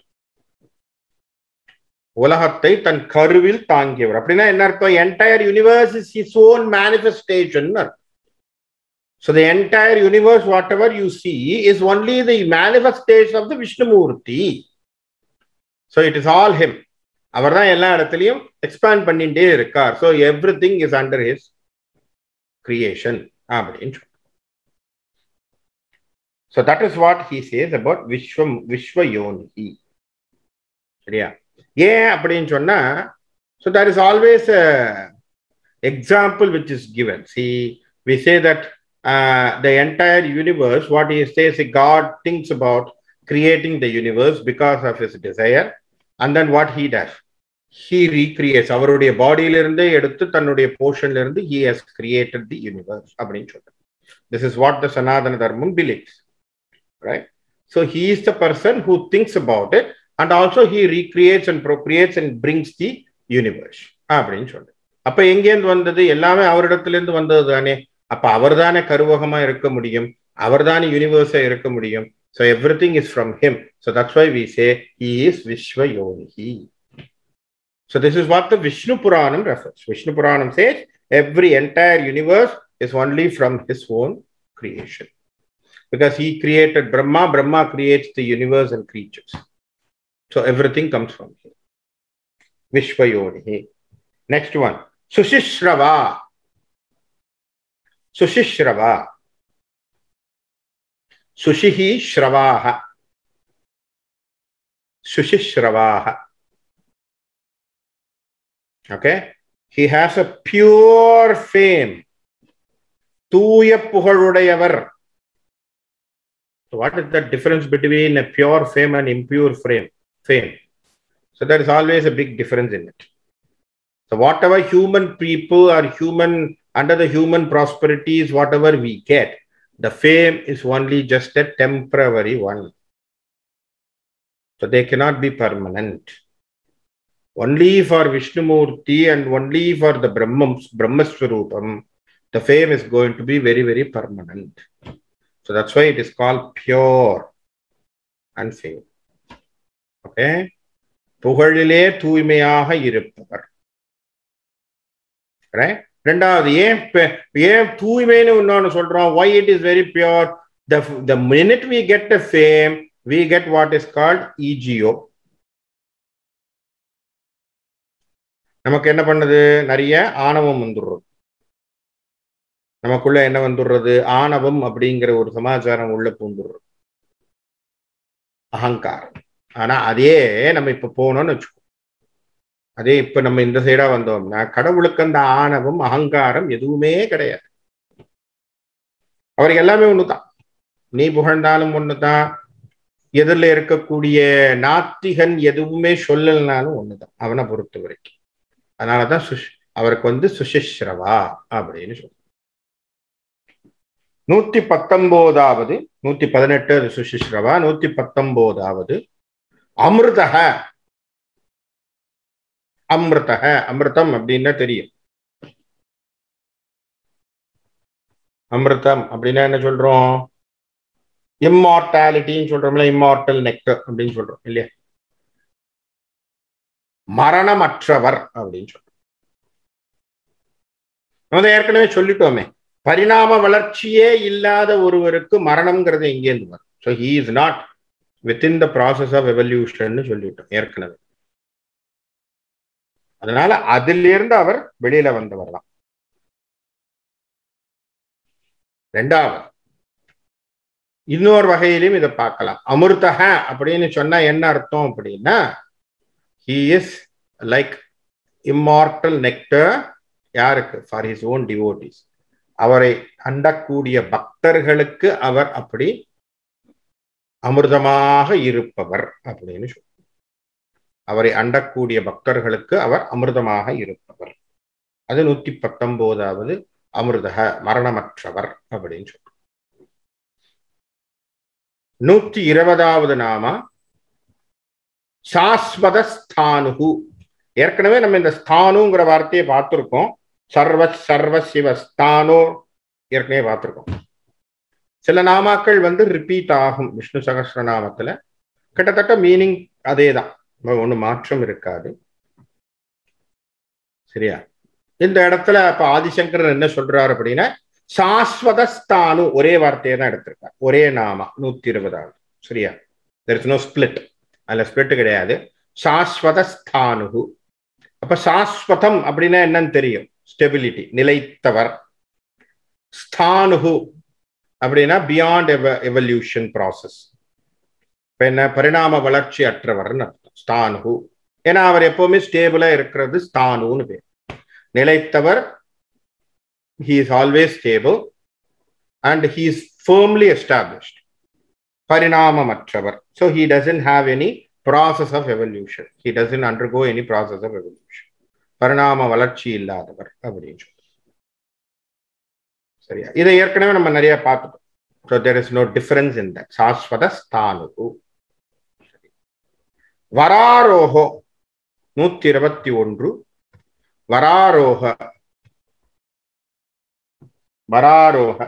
உலகத்தை தன் கருவில் தாங்கியவர் அப்படின்னா என்ன அர்த்தம் entire universe is his own manifestation So the entire universe, whatever you see, is only the manifestation of the Vishnumurti. So it is all him. அவர் தான் எல்லா இடத்துலையும் எக்ஸ்பேண்ட் பண்ணிட்டே இருக்கார் so every thing is under his creation அப்படின்னு so that is what he says about விஸ்வம் விஸ்வ யோனி சரியா ஏன் அப்படின்னு சொன்னா so that is always example which is given see we say that uh, the entire universe, what he says, God thinks about creating the universe because of his desire. And then what he does? He recreates. அவருடைய பாடியிலிருந்தே எடுத்து தன்னுடைய போர்ஷன்ல இருந்து he has created the universe அப்படின்னு சொல்றார் this is what the sanatana dharmam believes right so he is the person who thinks about it and also he recreates and procreates and brings the universe அப்படின்னு சொல்றார் அப்ப எங்கேருந்து வந்தது எல்லாமே அவரிடத்திலிருந்து வந்தது தானே அப்ப அவர் தானே கருவகமா இருக்க முடியும் அவர் தானே யூனிவர்ஸா இருக்க முடியும் so every thing is from him so that's why we say he is விஸ்வ யோகி so this is what the Vishnu Puranam refers Vishnu Puranam says every entire universe is only from his own creation because he created Brahma Brahma creates the universe and creatures so every thing comes from him விஸ்வயோனி நெக்ஸ்ட் ஒன் சுசிஸ்ரவா सुशिश्रवा सुशिः श्रवाः सुशिश्रवाः okay he has a pure fame தூய புகழுடையவர் so what is the difference between a pure fame and impure frame fame so there is always a big difference in it so whatever human people or human under the human prosperities, whatever we get, the fame is only just a temporary one. So they cannot be permanent. Only for Vishnumurti and only for the Brahmams, Brahmaswarupam, the fame is going to be very, very permanent. So that's why it is called pure and fame. Okay? புகழிலே தூய்மையாக இருப்பவர் right? ரெண்டாவது ஏன் ஏன் தூய்மைன்னு இன்னொன்னு சொல்றோம் why it is very pure the the minute we get a fame we get what is called ego நமக்கு என்ன பண்ணுது நிறைய ஆணவம் வந்துடுறது நமக்குள்ள என்ன வந்துடுறது ஆணவம் அப்படிங்கிற ஒரு சமாச்சாரம் உள்ள பூந்துடுறது அகங்காரம் ஆனா அதே நம்ம இப்ப போனோம்னு வச்சுக்கோ அதே இப்ப நம்ம இந்த சைடா வந்தோம்னா கடவுளுக்கு அந்த ஆணவம் அகங்காரம் எதுவுமே கிடையாது அவருக்கு எல்லாமே ஒண்ணுதான் நீ புகழ்ந்தாலும் ஒண்ணுதான் எதிரில் இருக்கக்கூடிய நாத்திகன் எதுவுமே சொல்லலனாலும் ஒண்ணுதான் அவனை பொறுத்த வரைக்கும் அதனாலதான் சுஷ் அவருக்கு வந்து சுஷிஸ்ரவா அப்படின்னு சொல்ல நூத்தி பத்தொன்பதாவது நூத்தி பதினெட்டு அது சுஷிஸ்ரவா நூத்தி பத்தொன்பதாவது அமிர்தக அமிர்தக அமிர்தம் அப்படின்னா தெரியும் அமிர்தம் அப்படின்னா என்ன சொல்றோம் இம்மார்டாலிட்டின்னு சொல்றோம்ல இம்மார்டல் நெக்டர் அப்படின்னு சொல்றோம் இல்லையா மரணமற்றவர் அப்படின்னு சொல்றோம் நம்ம ஏற்கனவே சொல்லிட்டோமே பரிணாம வளர்ச்சியே இல்லாத ஒருவருக்கு மரணம்ங்கிறது எங்கேருந்து வரும் so he is not within the process of evolution சொல்லிட்டோம் ஏற்கனவே அதனால அதிலிருந்து அவர் வெளியில வந்தவர் தான் ரெண்டாவது இன்னொரு வகையிலும் இதை பார்க்கலாம் அமிர்தக அப்படின்னு சொன்னா என்ன அர்த்தம் அப்படின்னா he is like immortal nectar யாருக்கு ஃபார் ஹிஸ் ஓன் டிவோட்டிஸ் அவரை அண்டக்கூடிய பக்தர்களுக்கு அவர் அப்படி அமிர்தமாக இருப்பவர் அப்படின்னு சொல்ற அவரை அண்டக்கூடிய பக்தர்களுக்கு அவர் அமிர்தமாக இருப்பவர் அது நூத்தி பத்தொன்பதாவது அமிர்தக மரணமற்றவர் அப்படின்னு சொல்ற நூற்றி இருபதாவது நாமா சாஸ்வத ஸ்தானுகு ஏற்கனவே நம்ம இந்த ஸ்தானுங்கிற வார்த்தையை பார்த்திருக்கோம் சர்வ சர்வ சிவ ஸ்தானோ ஏற்கனவே பார்த்திருக்கோம் சில நாமாக்கள் வந்து ரிப்பீட் ஆகும் விஷ்ணு சகஸ்ரநாமத்துல கிட்டத்தட்ட மீனிங் அதே தான் ஒன்றும் மாற்றம் இருக்காது சரியா இந்த இடத்துல இப்ப ஆதிசங்கரன் என்ன சொல்றாரு அப்படின்னா சாஸ்வத ஸ்தானு ஒரே வார்த்தையை தான் எடுத்திருக்கார் ஒரே நாமா நூத்தி இருபதாவது சரியா தெர் இஸ் நோ ஸ்பிளிட் அதுல ஸ்பிளிட் கிடையாது சாஸ்வத ஸ்தானு அப்ப சாஸ்வதம் அப்படின்னா என்னன்னு தெரியும் ஸ்டெபிலிட்டி நிலைத்தவர் ஸ்தானுகு அப்படின்னா பியாண்ட் எவல்யூஷன் ப்ராசஸ் இப்ப என்ன பரிணாம வளர்ச்சி அற்றவர்னு அர்த்தம் ஸ்தானுகு ஏன்னா அவர் எப்பவுமே ஸ்டேபிளா இருக்கிறது ஸ்தானுன்னு பேர் நிலைத்தவர் he is always stable and he is firmly established பரிணாமமற்றவர் so he doesn't have any process of evolution he doesn't undergo any process of evolution பரிணாம வளர்ச்சி இல்லாதவர் அப்படின்னு சொல்லி சரியா இதை ஏற்கனவே நம்ம நிறைய பார்த்துட்டோம் so there is no difference in that சாஸ்வத ஸ்தானு வராரோகோ நூத்தி இருபத்தி ஒன்று வராரோக வராரோக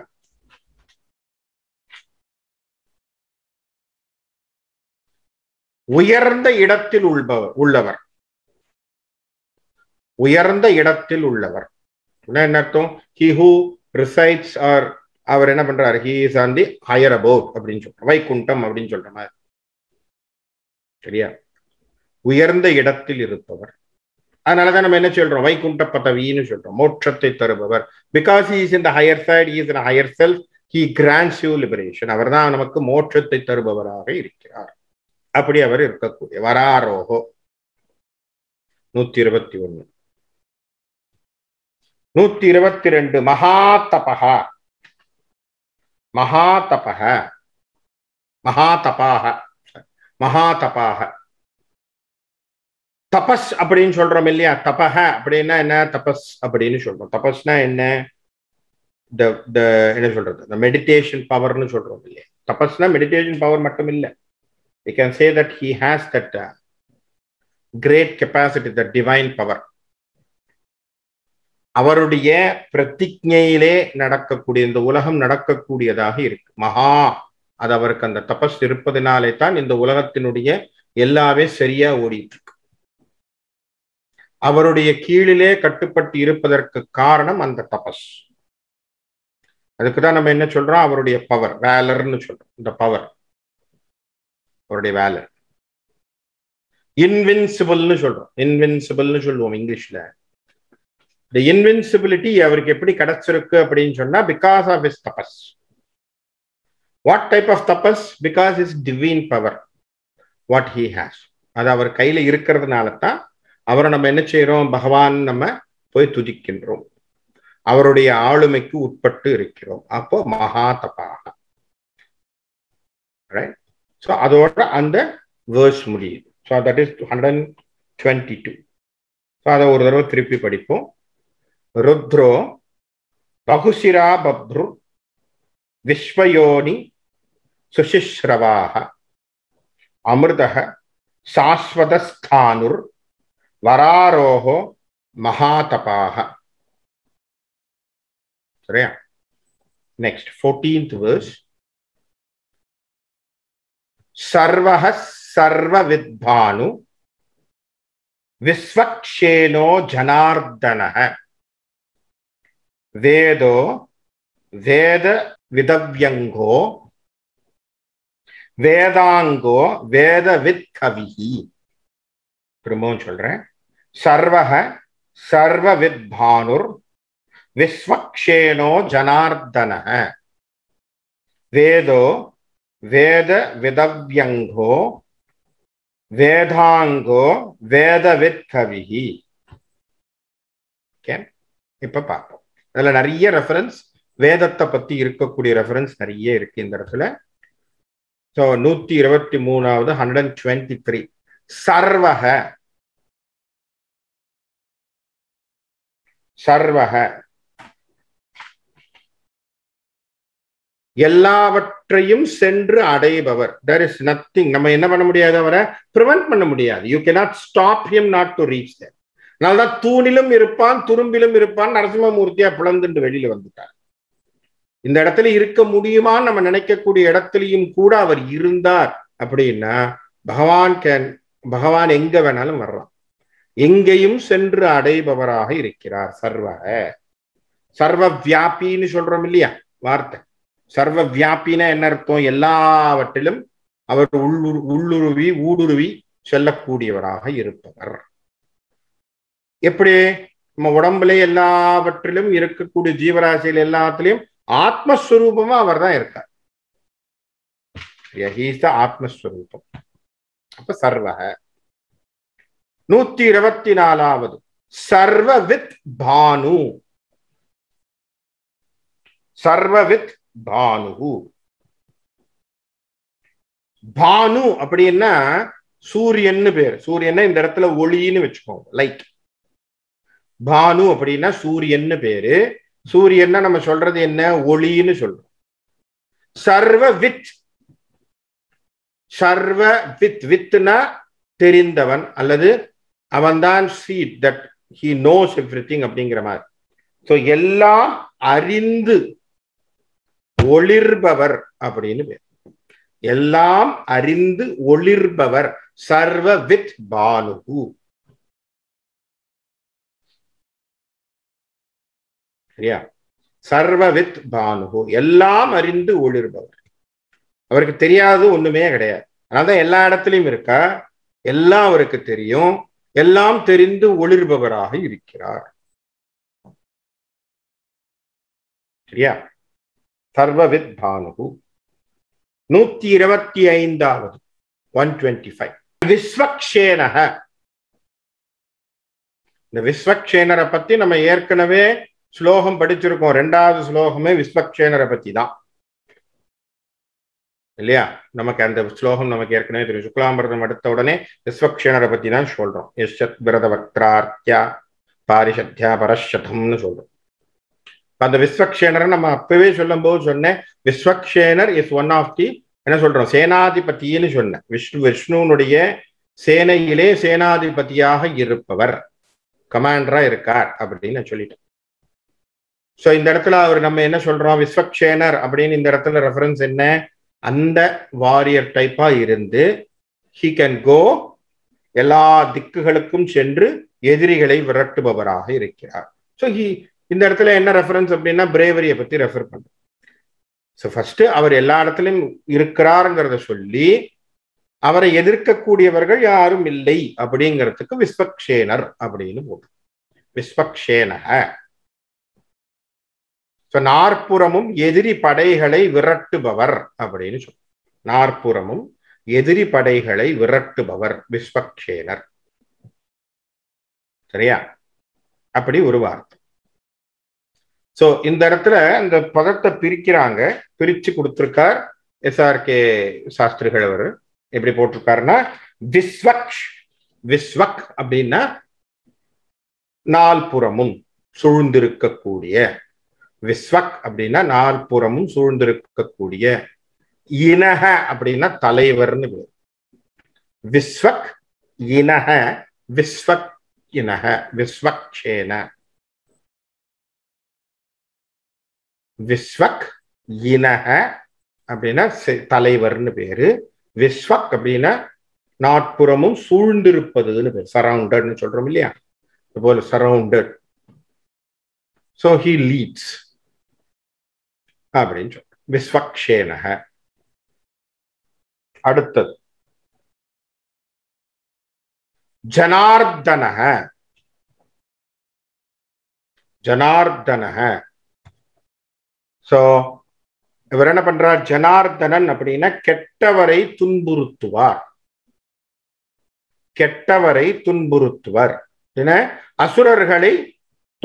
உயர்ந்த இடத்தில் உள்ளவர் உள்ளவர் உயர்ந்த இடத்தில் உள்ளவர் என்ன அர்த்தம் ஹி ஹூ ரிசைட்ஸ் ஆர் அவர் என்ன பண்றாரு he is on the higher above அப்படின்னு சொல்ற வைகுண்டம் அப்படின்னு சொல்ற மாதிரி சரியா உயர்ந்த இடத்தில் இருப்பவர் அதனாலதான் நம்ம என்ன சொல்றோம் வைகுண்ட பதவின்னு சொல்றோம் மோட்சத்தை தருபவர் because he is in the higher side he is in higher self he grants you liberation அவர் தான் நமக்கு மோட்சத்தை தருபவராக இருக்கிறார் அப்படி அவர் இருக்கக்கூடிய வராரோகோ நூத்தி இருபத்தி ஒண்ணு நூத்தி இருபத்தி ரெண்டு மகாதபகா மகாதபக மகாதபாக மகாதபாக தபஸ் அப்படின்னு சொல்றோம் இல்லையா தபக அப்படின்னா என்ன தபஸ் அப்படின்னு சொல்றோம் தபஸ்னா என்ன என்ன சொல்றது இந்த மெடிடேஷன் பவர்னு சொல்றோம் இல்லையா தபஸ்னா மெடிடேஷன் பவர் மட்டும் இல்லை we can say that he has that uh, great capacity the divine power அவருடைய பிரதிஜையிலே நடக்கக்கூடிய இந்த உலகம் நடக்கக்கூடியதாக இருக்கு மகா அது அவருக்கு அந்த தபஸ் இருப்பதனாலே தான் இந்த உலகத்தினுடைய எல்லாமே சரியா ஓடிட்டு இருக்கு அவருடைய கீழிலே கட்டுப்பட்டு இருப்பதற்கு காரணம் அந்த தபஸ் அதுக்குதான் நம்ம என்ன சொல்றோம் அவருடைய பவர் வேலர்னு சொல்றோம் இந்த பவர் அவருடைய வேலை இன்வின்சிபிள்னு சொல்றோம் இன்வின்சிபிள்னு சொல்லுவோம் இங்கிலீஷ்ல இந்த இன்வின்சிபிலிட்டி அவருக்கு எப்படி கிடைச்சிருக்கு அப்படின்னு சொன்னா because of is tapas what type of tapas because is divine power what he has அது அவர் கையில இருக்கிறதுனால தான் அவரை நம்ம என்ன செய்யறோம் பகவான் நம்ம போய் துதிக்கின்றோம் அவருடைய ஆளுமைக்கு உட்பட்டு இருக்கிறோம் அப்போ மகா தபாக ரைட் ஸோ அதோட அந்த வேர்ஸ் முடியுது so that is hundred twenty two so அதை ஒரு தடவை திருப்பி படிப்போம் ருத்ரோ பகுசிரா பப்ரு விஸ்வயோனி சுசிஸ்ரவாக அமிர்தக சாஸ்வதஸ்தானுர் வராரோகோ மகாதபாக சரியா நெக்ஸ்ட் ஃபோர்டீன்த் வேர்ஸ் சர்வக சர்வவித்பானு விஸ்வக்ஷேனோ ஜனார்தனः வேதோ வேத விதவ்யங்கோ வேதாங்கோ வேதவித் கவிஹி திரும்பவும் சொல்றேன் சர்வக சர்வவித்பானுர் விஸ்வக்ஷேனோ ஜனார்தனः வேதோ வேத விதவ்யங்கோ வேதாங்கோ வேதவித் கவிஹி இப்ப பார்ப்போம் அதுல நிறைய ரெஃபரன்ஸ் வேதத்தை பத்தி இருக்கக்கூடிய ரெஃபரன்ஸ் நிறைய இருக்கு இந்த இடத்துல ஸோ நூத்தி இருபத்தி மூணாவது ஹண்ட்ரட் டுவெண்ட்டி த்ரீ சர்வக சர்வக எல்லாவற்றையும் சென்று அடைபவர் தர் இஸ் நத்திங் நம்ம என்ன பண்ண முடியாது அவரை ப்ரிவென்ட் பண்ண முடியாது you cannot stop him not to reach there அதனால்தான் தூணிலும் இருப்பான் துரும்பிலும் இருப்பான் நரசிம்மமூர்த்தியா பிளந்துட்டு வெளியில வந்துட்டார் இந்த இடத்துல இருக்க முடியுமான்னு நம்ம நினைக்கக்கூடிய இடத்துலயும் கூட அவர் இருந்தார் அப்படின்னா பகவான் கேன் பகவான் எங்க வேணாலும் வர்றான் எங்கேயும் சென்று அடைபவராக இருக்கிறார் சர்வ சர்வ வியாபின்னு சொல்றோம் இல்லையா வார்த்தை சர்வ வியாபினா என்ன அர்த்தம் எல்லாவற்றிலும் அவர் உள்ளுரு உள்ளுருவி ஊடுருவி செல்லக்கூடியவராக இருப்பவர் எப்படி நம்ம உடம்புல எல்லாவற்றிலும் இருக்கக்கூடிய ஜீவராசிகள் எல்லாத்திலையும் ஆத்மஸ்வரூபமா அவர் தான் இருக்கார் ஆத்மஸ்வரூபம் அப்ப சர்வக நூத்தி இருபத்தி நாலாவது சர்வவித் பானு சர்வவித் பானு பானு அப்படின்னா சூரியன்னு பேர் சூரியன்னா இந்த இடத்துல ஒளின்னு வச்சுக்கோங்க லைட் பானு அப்படின்னா சூரியன்னு பேரு சூரியன்னா நம்ம சொல்றது என்ன ஒளின்னு சொல்றோம் சர்வ வித் சர்வ வித் வித்னா தெரிந்தவன் அல்லது அவன்தான் said that he knows every thing அப்படிங்கிற மாதிரி ஸோ எல்லாம் அறிந்து ஒளிர்பவர் அப்படின்னு பேர் எல்லாம் அறிந்து ஒளிர்பவர் சர்வ வித் பானுகு சரியா சர்வவித் பானுகு எல்லாம் அறிந்து ஒளிர்பவர் அவருக்கு தெரியாது ஒண்ணுமே கிடையாது அதனால்தான் எல்லா இடத்துலயும் இருக்கா எல்லாம் அவருக்கு தெரியும் எல்லாம் தெரிந்து ஒளிர்பவராக இருக்கிறார் சரியா சர்வவித் பானுகு நூத்தி இருபத்தி ஐந்தாவது ஒன் டுவெண்ட்டி ஃபைவ் விஸ்வக்ஷேனக இந்த விஸ்வக்ஷேனரை பத்தி நம்ம ஏற்கனவே ஸ்லோகம் படிச்சிருக்கோம் ரெண்டாவது ஸ்லோகமே விஸ்வக்ஷேனரை பத்தி தான் இல்லையா நமக்கு அந்த ஸ்லோகம் நமக்கு ஏற்கனவே தெரியும் சுக்லாமிரதம் எடுத்த உடனே விஸ்வக்ஷேனரை பத்தி தான் சொல்றோம் யஷத் விரத வக்திரார்த்தியா பாரிஷத்யா பரஷதம்னு சொல்றோம் அந்த விஸ்வக்ஷேனரை நம்ம அப்பவே சொல்லும் போது சொன்னேன் விஸ்வக்ஷேனர் இஸ் ஒன் ஆஃப் தி என்ன சொல்றோம் சேனாதிபதினு சொன்னேன் விஷ்ணு விஷ்ணுனுடைய சேனையிலே சேனாதிபதியாக இருப்பவர் கமாண்டரா இருக்கார் அப்படின்னு சொல்லிட்டேன் ஸோ இந்த இடத்துல அவர் நம்ம என்ன சொல்றோம் விஸ்வக்ஷேனர் அப்படின்னு இந்த இடத்துல ரெஃபரன்ஸ் என்ன அந்த வாரியர் டைப்பா இருந்து ஹி கேன் கோ எல்லா திக்குகளுக்கும் சென்று எதிரிகளை விரட்டுபவராக இருக்கிறார் ஸோ ஹி இந்த இடத்துல என்ன ரெஃபரன்ஸ் அப்படின்னா பிரேவரியை பத்தி ரெஃபர் பண்றோம் ஸோ ஃபர்ஸ்ட் அவர் எல்லா இடத்துலையும் இருக்கிறாருங்கிறத சொல்லி அவரை எதிர்க்கக்கூடியவர்கள் யாரும் இல்லை அப்படிங்கிறதுக்கு விஸ்வக்ஷேனர் அப்படின்னு போட்டு விஸ்வக்ஷேனக ஸோ நாற்புறமும் எதிரி படைகளை விரட்டுபவர் அப்படின்னு சொல்லும் நாற்புறமும் எதிரி படைகளை விரட்டுபவர் விஸ்வக்ஷேனர் சரியா அப்படி ஒரு வார்த்தை சோ இந்த இடத்துல இந்த பதத்தை பிரிக்கிறாங்க பிரிச்சு கொடுத்திருக்கார் எஸ்ஆர்கே சாஸ்திரிகள் அவர் எப்படி போட்டிருக்காருன்னா விஸ்வக் விஸ்வக் அப்படின்னா நால்புறமும் சூழ்ந்திருக்கக்கூடிய விஸ்வக் அப்படின்னா நால்புறமும் சூழ்ந்திருக்கக்கூடிய இனக அப்படின்னா தலைவர்னு பேர் விஸ்வக் இனக விஸ்வக் இனக விஸ்வக்ஷேன விஸ்வக் இனக அப்படின்னா தலைவர்னு பேரு விஸ்வக் அப்படின்னா நாட்புறமும் சூழ்ந்திருப்பதுன்னு பேர் சரவுண்டட்னு சொல்றோம் இல்லையா போல சரவுண்டட் ஸோ ஹி லீட்ஸ் அப்படின்னு சொல்றோம் விஸ்வக்ஷேனக அடுத்தது ஜனார்தனக ஜனார்தனக சோ இவர் என்ன பண்றார் ஜனார்தனன் அப்படின்னா கெட்டவரை துன்புறுத்துவார் கெட்டவரை துன்புறுத்துவர் என்ன அசுரர்களை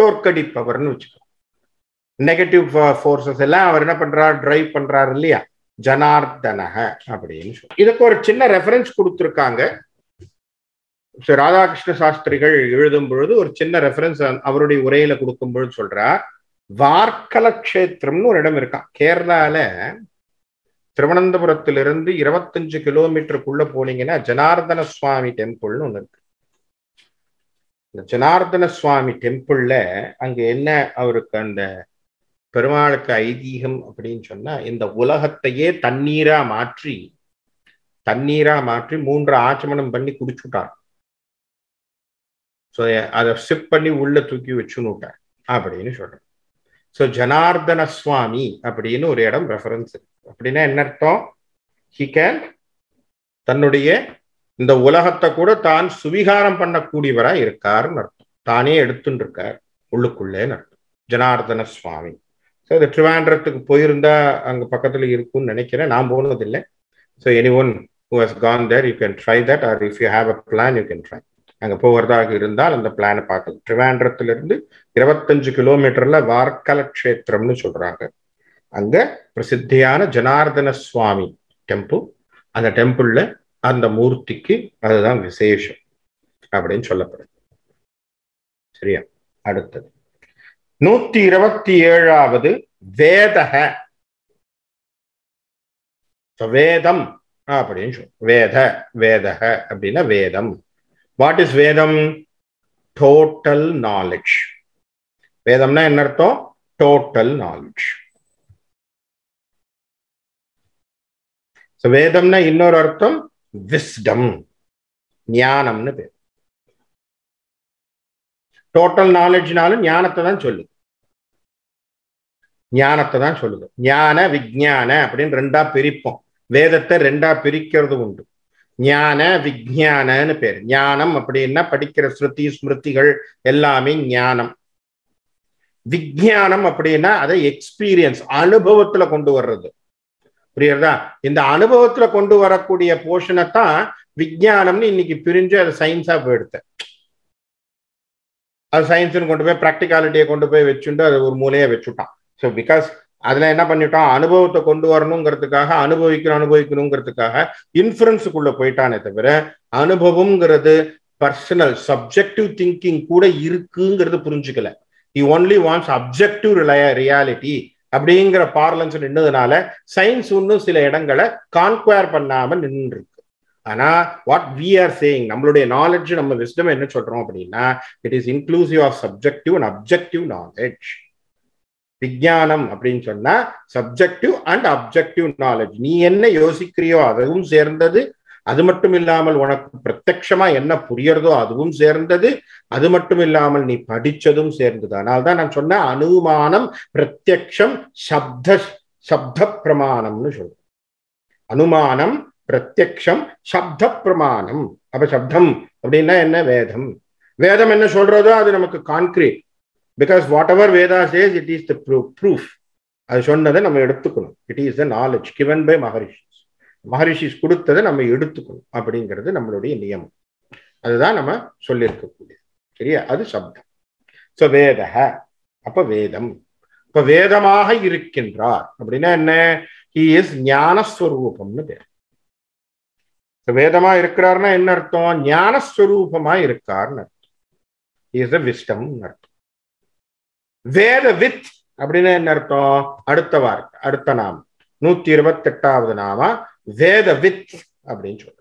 தோற்கடிப்பவர்னு வச்சுக்கோ நெகட்டிவ் ஃபோர்ஸஸ் எல்லாம் அவர் என்ன பண்றார் டிரைவ் பண்றாரு இல்லையா ஜனார்தனக அப்படின்னு சொல்லி இதுக்கு ஒரு சின்ன ரெஃபரன்ஸ் கொடுத்துருக்காங்க ராதாகிருஷ்ண சாஸ்திரிகள் எழுதும் பொழுது ஒரு சின்ன ரெஃபரன்ஸ் அவருடைய உரையில கொடுக்கும் பொழுது சொல்றார் வார்க்கல கஷேத்திரம்னு ஒரு இடம் இருக்கான் கேரளால திருவனந்தபுரத்திலிருந்து இருபத்தஞ்சு கிலோமீட்டருக்குள்ள போனீங்கன்னா ஜனார்தன சுவாமி டெம்பிள்னு ஒண்ணு இருக்கு இந்த ஜனார்தன சுவாமி டெம்பிள்ல அங்க என்ன அவருக்கு அந்த பெருமாளுக்கு ஐதீகம் அப்படின்னு சொன்னா இந்த உலகத்தையே தண்ணீரா மாற்றி தண்ணீரா மாற்றி மூன்று ஆச்சமனம் பண்ணி குடிச்சுட்டார் ஸோ அதை சிப் பண்ணி உள்ள தூக்கி வச்சுன்னு விட்டார் அப்படின்னு சொல்றேன் ஸோ ஜனார்தன சுவாமி அப்படின்னு ஒரு இடம் ரெஃபரன்ஸ் அப்படின்னா என்ன அர்த்தம் ஹி கேன் தன்னுடைய இந்த உலகத்தை கூட தான் சுவிகாரம் பண்ணக்கூடியவரா இருக்காருன்னு அர்த்தம் தானே எடுத்துட்டு இருக்கார் உள்ளுக்குள்ளேன்னு அர்த்தம் ஜனார்தன சுவாமி ஸோ இது ட்ரிவாண்ட்ரத்துக்கு போயிருந்தா அங்க பக்கத்துல இருக்கும்னு நினைக்கிறேன் நான் போனதில்லை so any one who has gone there you can try that or if you have a plan you can try அங்க போகிறதாக இருந்தால் அந்த பிளானை பார்க்கலாம் ட்ரிவாண்ட்ரத்துல இருந்து இருபத்தஞ்சு கிலோமீட்டர்ல வார்க்கல கஷேத்திரம்னு சொல்றாங்க அங்க பிரசித்தியான ஜனார்தன சுவாமி டெம்பிள் அந்த டெம்பிள்ல அந்த மூர்த்திக்கு அதுதான் விசேஷம் அப்படின்னு சொல்லப்படுது சரியா அடுத்தது நூத்தி இருபத்தி ஏழாவது வேதக வேதம் அப்படின்னு சொல்லும் வேத வேதக அப்படின்னா வேதம் what is Vedam total knowledge வேதம்னா என்ன அர்த்தம் டோட்டல் நாலேஜ் வேதம்னா இன்னொரு அர்த்தம் விஸ்டம் ஞானம்னு பேர் டோட்டல் நாலேஜ்னாலும் ஞானத்தை தான் சொல்லுது ஞானத்தை தான் சொல்லுது ஞான விஜான அப்படின்னு ரெண்டா பிரிப்போம் வேதத்தை ரெண்டா பிரிக்கிறது உண்டு ஞான விஜானன்னு பேர் ஞானம் அப்படின்னா படிக்கிற ஸ்ருதி ஸ்மிருதிகள் எல்லாமே ஞானம் விஜானம் அப்படின்னா அதை எக்ஸ்பீரியன்ஸ் அனுபவத்துல கொண்டு வர்றது புரியுறதா இந்த அனுபவத்துல கொண்டு வரக்கூடிய போர்ஷனை தான் விஜயானம்னு இன்னைக்கு பிரிஞ்சு அதை சயின்ஸா போயிடுத்த அது சயின்ஸ்னு கொண்டு போய் ப்ராக்டிகாலிட்டியை கொண்டு போய் வச்சுட்டு அது ஒரு மூலையை வச்சுட்டான் ஸோ பிகாஸ் அதுல என்ன பண்ணிட்டோம் அனுபவத்தை கொண்டு வரணுங்கிறதுக்காக அனுபவிக்கணும் அனுபவிக்கணுங்கிறதுக்காக இன்ஃபுரன்ஸுக்குள்ள போயிட்டானே தவிர அனுபவம்ங்கிறது பர்சனல் சப்ஜெக்டிவ் திங்கிங் கூட இருக்குங்கிறது புரிஞ்சுக்கல the only wants objective reality அப்படிங்கிற பார்லன்ஸ் நின்றதுனால சயின்ஸ் இன்னும் சில இடங்களை கான்குயர் பண்ணாம நின்று இருக்கு ஆனா வாட் வி ஆர் சேயிங் நம்மளுடைய நாலேஜ் நம்ம விஸ்டம் என்ன சொல்றோம் அப்படின்னா it is inclusive of subjective and objective knowledge விஜயானம் அப்படின்னு சொன்னா சப்ஜெக்டிவ் அண்ட் அப்ஜெக்டிவ் நாலேஜ் நீ என்ன யோசிக்கிறியோ அதுவும் சேர்ந்தது அது மட்டும் இல்லாமல் உனக்கு பிரத்யமா என்ன புரியறதோ அதுவும் சேர்ந்தது அது மட்டும் இல்லாமல் நீ படிச்சதும் சேர்ந்தது அதனால்தான் நான் சொன்ன அனுமானம் பிரத்யக்ஷம் சப்த சப்த பிரமாணம்னு சொல்றேன் அனுமானம் பிரத்யக்ஷம் சப்த பிரமாணம் அப்ப சப்தம் அப்படின்னா என்ன வேதம் வேதம் என்ன சொல்றதோ அது நமக்கு concrete because whatever Veda says it is the proof அது சொன்னதை நம்ம எடுத்துக்கணும் it is the knowledge given by maharishis maharishis கொடுத்ததை நம்ம எடுத்துக்கணும் அப்படிங்கிறது நம்மளுடைய நியமம் அதுதான் நம்ம சொல்லியிருக்கக்கூடியது சரியா அது சப்தம் ஸோ வேதக அப்ப வேதம் இப்ப வேதமாக இருக்கின்றார் அப்படின்னா என்ன ஹி இஸ் ஞானஸ்வரூபம்னு பேர் வேதமா இருக்கிறார்னா என்ன அர்த்தம் ஞானஸ்வரூபமா இருக்கார்னு அர்த்தம் இஸ் விஸ்டம் அர்த்தம் வேத வித் அப்படின்னு என்ன அர்த்தம் அடுத்த வார்த்தை அடுத்த நாம நூத்தி இருபத்தி எட்டாவது நாம வேத வித் அப்படின்னு சொல்ற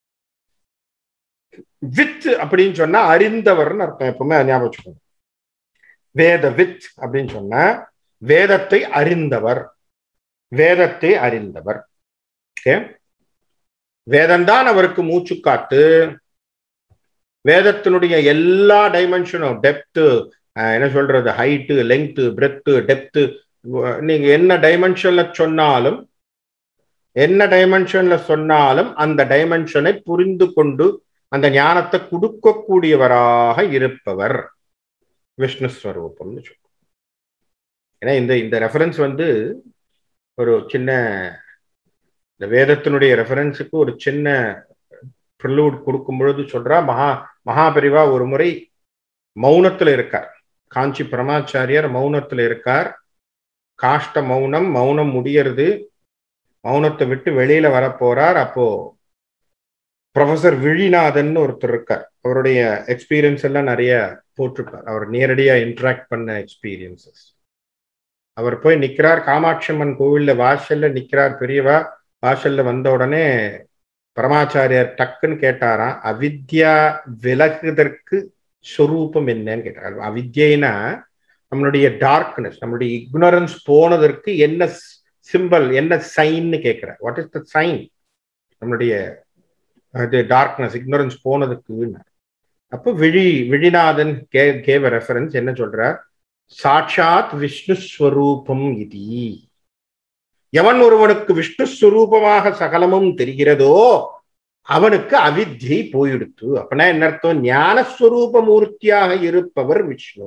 வித் அப்படின்னு சொன்னா அறிந்தவர்னு அர்த்தம் எப்பவுமே ஞாபகம் வச்சுக்கோங்க வேத வித் அப்படின்னு சொன்னா வேதத்தை அறிந்தவர் வேதத்தை அறிந்தவர் ஓகே வேதம்தான் அவருக்கு மூச்சு காத்து வேதத்தினுடைய எல்லா டைமென்ஷனும் டெப்த்து என்ன சொல்றது ஹைட்டு லெங்க்த்து பிரெத்து டெப்த்து நீங்க என்ன டைமென்ஷன்ல சொன்னாலும் என்ன டைமென்ஷன்ல சொன்னாலும் அந்த டைமென்ஷனை புரிந்து கொண்டு அந்த ஞானத்தை கொடுக்கக்கூடியவராக இருப்பவர் விஷ்ணு ஸ்வரூபம்னு சொல்லுவோம் ஏன்னா இந்த இந்த ரெஃபரன்ஸ் வந்து ஒரு சின்ன இந்த வேதத்தினுடைய ரெஃபரன்ஸுக்கு ஒரு சின்ன ப்ரிலூட் கொடுக்கும் பொழுது சொல்றா மகா மகாபரிவா ஒரு முறை மௌனத்துல இருக்கார் காஞ்சி பிரமாச்சாரியார் மௌனத்துல இருக்கார் காஷ்ட மௌனம் மௌனம் முடியறது மௌனத்தை விட்டு வெளியில வர போறார் அப்போ ப்ரொஃபசர் விழிநாதன் ஒருத்தர் இருக்கார் அவருடைய எக்ஸ்பீரியன்ஸ் எல்லாம் நிறைய போட்டிருப்பார் அவர் நேரடியா இன்ட்ராக்ட் பண்ண எக்ஸ்பீரியன்சஸ் அவர் போய் நிக்கிறார் காமாட்சி அம்மன் கோவில்ல வாசல்ல நிக்கிறார் பெரியவா வாசல்ல வந்த உடனே பரமாச்சாரியார் டக்குன்னு கேட்டாராம் அவித்யா விலகுதற்கு ஸ்வரூபம் என்னன்னு கேட்டார் அவித்யினா நம்மளுடைய டார்க்னஸ் நம்மளுடைய இக்னரன்ஸ் போனதற்கு என்ன சிம்பிள் என்ன சைன்னு கேட்கிறார் வாட் இஸ் த சைன் நம்மளுடைய அது டார்க்னஸ் இக்னரன்ஸ் போனதுக்கு அப்போ விழி விழிநாதன் கே கேவ ரெஃபரன்ஸ் என்ன சொல்றார் சாட்சாத் விஷ்ணு ஸ்வரூபம் இது எவன் ஒருவனுக்கு விஷ்ணு ஸ்வரூபமாக சகலமும் தெரிகிறதோ அவனுக்கு அவித்யை போயிடுத்து அப்படின்னா என்ன அர்த்தம் ஞானஸ்வரூப மூர்த்தியாக இருப்பவர் விஷ்ணு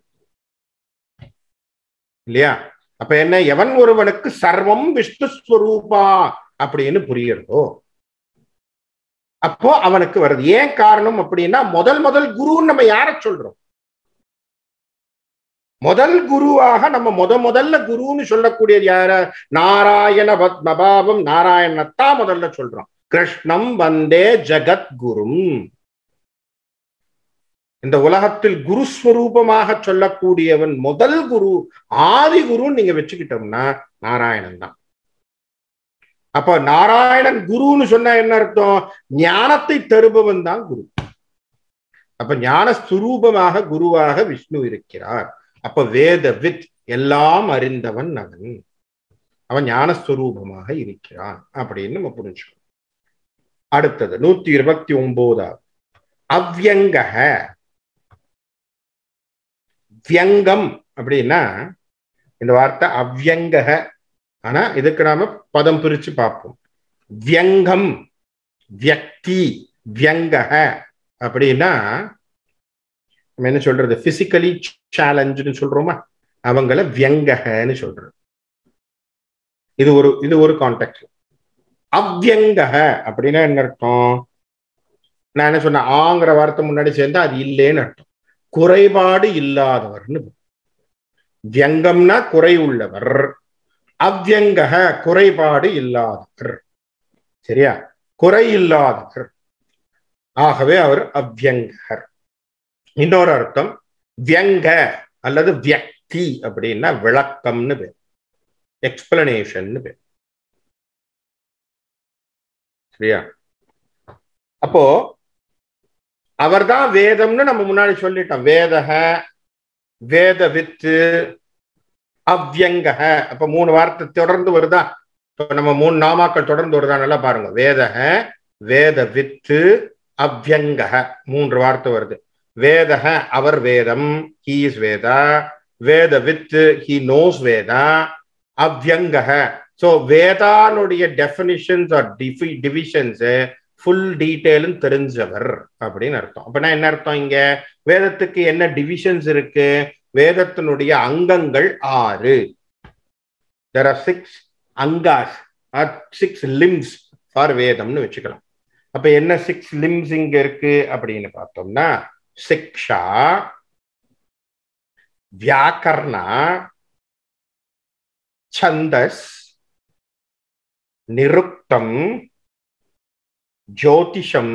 இல்லையா அப்ப என்ன எவன் ஒருவனுக்கு சர்வம் விஷ்ணு ஸ்வரூபா அப்படின்னு புரியுறதோ அப்போ அவனுக்கு வருது ஏன் காரணம் அப்படின்னா முதல் முதல் குருன்னு நம்ம யார சொல்றோம் முதல் குருவாக நம்ம முத முதல்ல குருன்னு சொல்லக்கூடியது யார நாராயண பத்மபாவம் நாராயணத்தான் முதல்ல சொல்றோம் கிருஷ்ணம் வந்தே ஜகத் குரும் இந்த உலகத்தில் குருஸ்வரூபமாக சொல்லக்கூடியவன் முதல் குரு ஆதி குருன்னு நீங்க வச்சுக்கிட்டோம்னா நாராயணன் தான் அப்ப நாராயணன் குருன்னு சொன்னா என்ன அர்த்தம் ஞானத்தை தருபவன் தான் குரு அப்ப ஞான சுரூபமாக குருவாக விஷ்ணு இருக்கிறார் அப்ப வேத வித் எல்லாம் அறிந்தவன் அவன் அவன் ஞானஸ்வரூபமாக இருக்கிறான் அப்படின்னு நம்ம புரிஞ்சுக்கணும் அடுத்தது நூத்தி இருபத்தி ஒன்பதாவது அவ்யங்கக வியங்கம் அப்படின்னா இந்த வார்த்தை அவ்யங்கக ஆனா இதுக்கு நாம பதம் பிரிச்சு பார்ப்போம் வியங்கம் வியக்தி வியங்கக அப்படின்னா நம்ம என்ன சொல்றது பிசிக்கலி சேலஞ்சுன்னு சொல்றோமா அவங்கள வியங்ககன்னு சொல்றது இது ஒரு இது ஒரு கான்டெக்ட் அவ்யங்கக அப்படின்னா என்ன அர்த்தம் நான் என்ன சொன்னேன் ஆங்கிற வார்த்தை முன்னாடி சேர்ந்தா அது இல்லேன்னு அர்த்தம் குறைபாடு இல்லாதவர்னு வியங்கம்னா குறை உள்ளவர் அவ்யங்கக குறைபாடு இல்லாதவர் சரியா குறை இல்லாதவர் ஆகவே அவர் அவ்யங்கர் இன்னொரு அர்த்தம் வியங்க அல்லது வியக்தி அப்படின்னா விளக்கம்னு பேர் எக்ஸ்பிளனேஷன் பேர் சரியா அப்போ அவர்தான் வேதம்னு நம்ம முன்னாடி சொல்லிட்டோம் வேதக வேத வித்து அவ்யங்கக அப்ப மூணு வார்த்தை தொடர்ந்து வருதா இப்ப நம்ம மூணு நாமாக்கள் தொடர்ந்து வருதா நல்லா பாருங்க வேதக வேத வித்து அவ்யங்கக மூன்று வார்த்தை வருது வேதக அவர் வேதம் ஹீ இஸ் வேதா வேத வித் ஹி நோஸ் வேதா அவ்யங்கக ஸோ வேதானுடைய டெஃபினிஷன்ஸ் ஆர் டிஃபி டிவிஷன்ஸ் ஃபுல் டீட்டெயிலும் தெரிஞ்சவர் அப்படின்னு அர்த்தம் அப்படின்னா என்ன அர்த்தம் இங்க வேதத்துக்கு என்ன டிவிஷன்ஸ் இருக்கு வேதத்தினுடைய அங்கங்கள் ஆறு there are six angas are six limbs for வேதம்னு வச்சுக்கலாம் அப்ப என்ன சிக்ஸ் லிம்ஸ் இங்க இருக்கு அப்படின்னு பார்த்தோம்னா சிக்ஷா வியாக்கர்ணா சந்தஸ் நிருக்தம் ஜோதிஷம்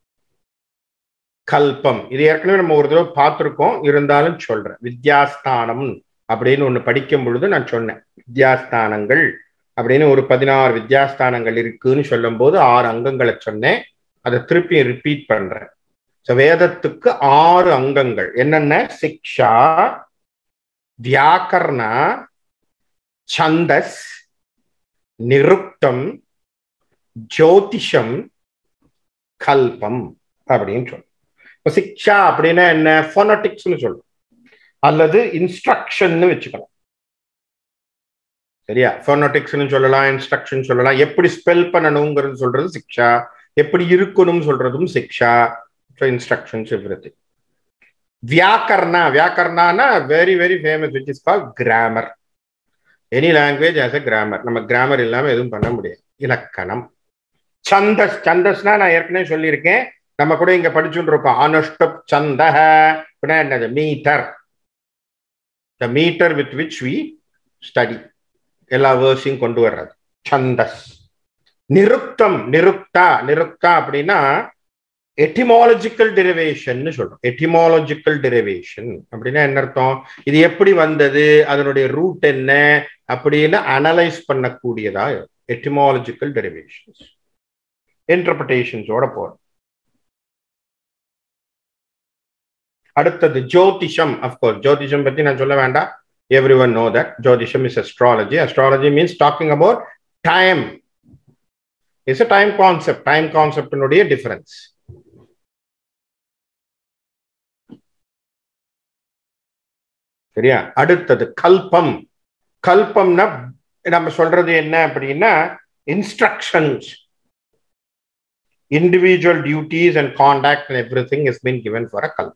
கல்பம் இது ஏற்கனவே நம்ம ஒரு தடவை பார்த்துருக்கோம் இருந்தாலும் சொல்றேன் வித்யாஸ்தானம் அப்படின்னு ஒண்ணு படிக்கும் பொழுது நான் சொன்னேன் வித்யாஸ்தானங்கள் அப்படின்னு ஒரு பதினாறு வித்யாஸ்தானங்கள் இருக்குன்னு சொல்லும் போது ஆறு அங்கங்களை சொன்னேன் அதை திருப்பி ரிப்பீட் பண்றேன் ஸோ வேதத்துக்கு ஆறு அங்கங்கள் என்னென்ன சிக்ஷா வியாக்கர்ணா சந்தஸ் நிருக்தம் ஜோதிஷம் கல்பம் அப்படின்னு சொல்லும் இப்போ சிக்ஷா அப்படின்னா என்ன ஃபோனட்டிக்ஸ்னு சொல்லும் அல்லது இன்ஸ்ட்ரக்ஷன் வச்சுக்கலாம் சரியா ஃபோனட்டிக்ஸ்னு சொல்லலாம் இன்ஸ்ட்ரக்ஷன் சொல்லலாம் எப்படி ஸ்பெல் பண்ணணுங்கிறது சொல்றது சிக்ஷா எப்படி இருக்கணும் சொல்றதும் சிக்ஷா ஸோ இன்ஸ்ட்ரக்ஷன்ஸ் எவ்ரி வியாக்கர்ணா வியாக்கர்ணானா very very famous which is call grammar any language as a grammar நம்ம கிராமர் இல்லாம எதுவும் பண்ண முடியாது இலக்கணம் சந்தஸ் சந்தஸ்னா நான் ஏற்கனவே சொல்லியிருக்கேன் நம்ம கூட இங்க படிச்சுட்டு இருக்கோம் அனுஷ்டப் சந்தக என்னது meter the meter with which we study எல்லா வேர்ஸையும் கொண்டு வர்றது சந்தஸ் நிருக்தம் நிருக்தா நிருக்தா அப்படின்னா எட்டிமாலஜிக்கல் டெரிவேஷன் சொல்றோம் எட்டிமாலஜிக்கல் டெரிவேஷன் அப்படின்னா என்ன அர்த்தம் இது எப்படி வந்தது அதனுடைய ரூட் என்ன அப்படின்னு அனலைஸ் பண்ணக்கூடியதா எட்டிமாலஜிக்கல் டெரிவேஷன்ஸ் இன்டர்பிரேஷன்ஸோட போறோம் அடுத்தது ஜோதிஷம் அப்கோர்ஸ் ஜோதிஷம் பத்தி நான் சொல்ல வேண்டாம் எவ்ரி ஒன் நோ தட் ஜோதிஷம் is astrology astrology means talking about time is a time concept time கான்செப்டினுடைய டிஃபரன்ஸ் சரியா அடுத்தது கல்பம் கல்பம்னா நம்ம சொல்றது என்ன அப்படின்னா instructions individual duties and conduct and everything has been given for a kalpa.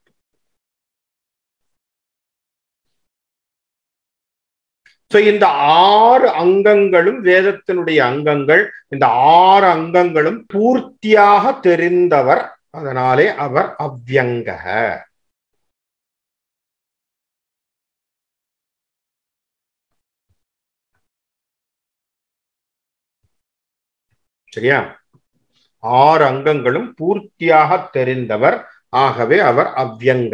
So இந்த ஆறு அங்கங்களும் வேதத்தினுடைய அங்கங்கள் இந்த ஆறு அங்கங்களும் பூர்த்தியாக தெரிந்தவர் அதனாலே அவர் அவ்யங்க சரியா ஆறு அங்கங்களும் பூர்த்தியாக தெரிந்தவர் ஆகவே அவர் அவ்யங்க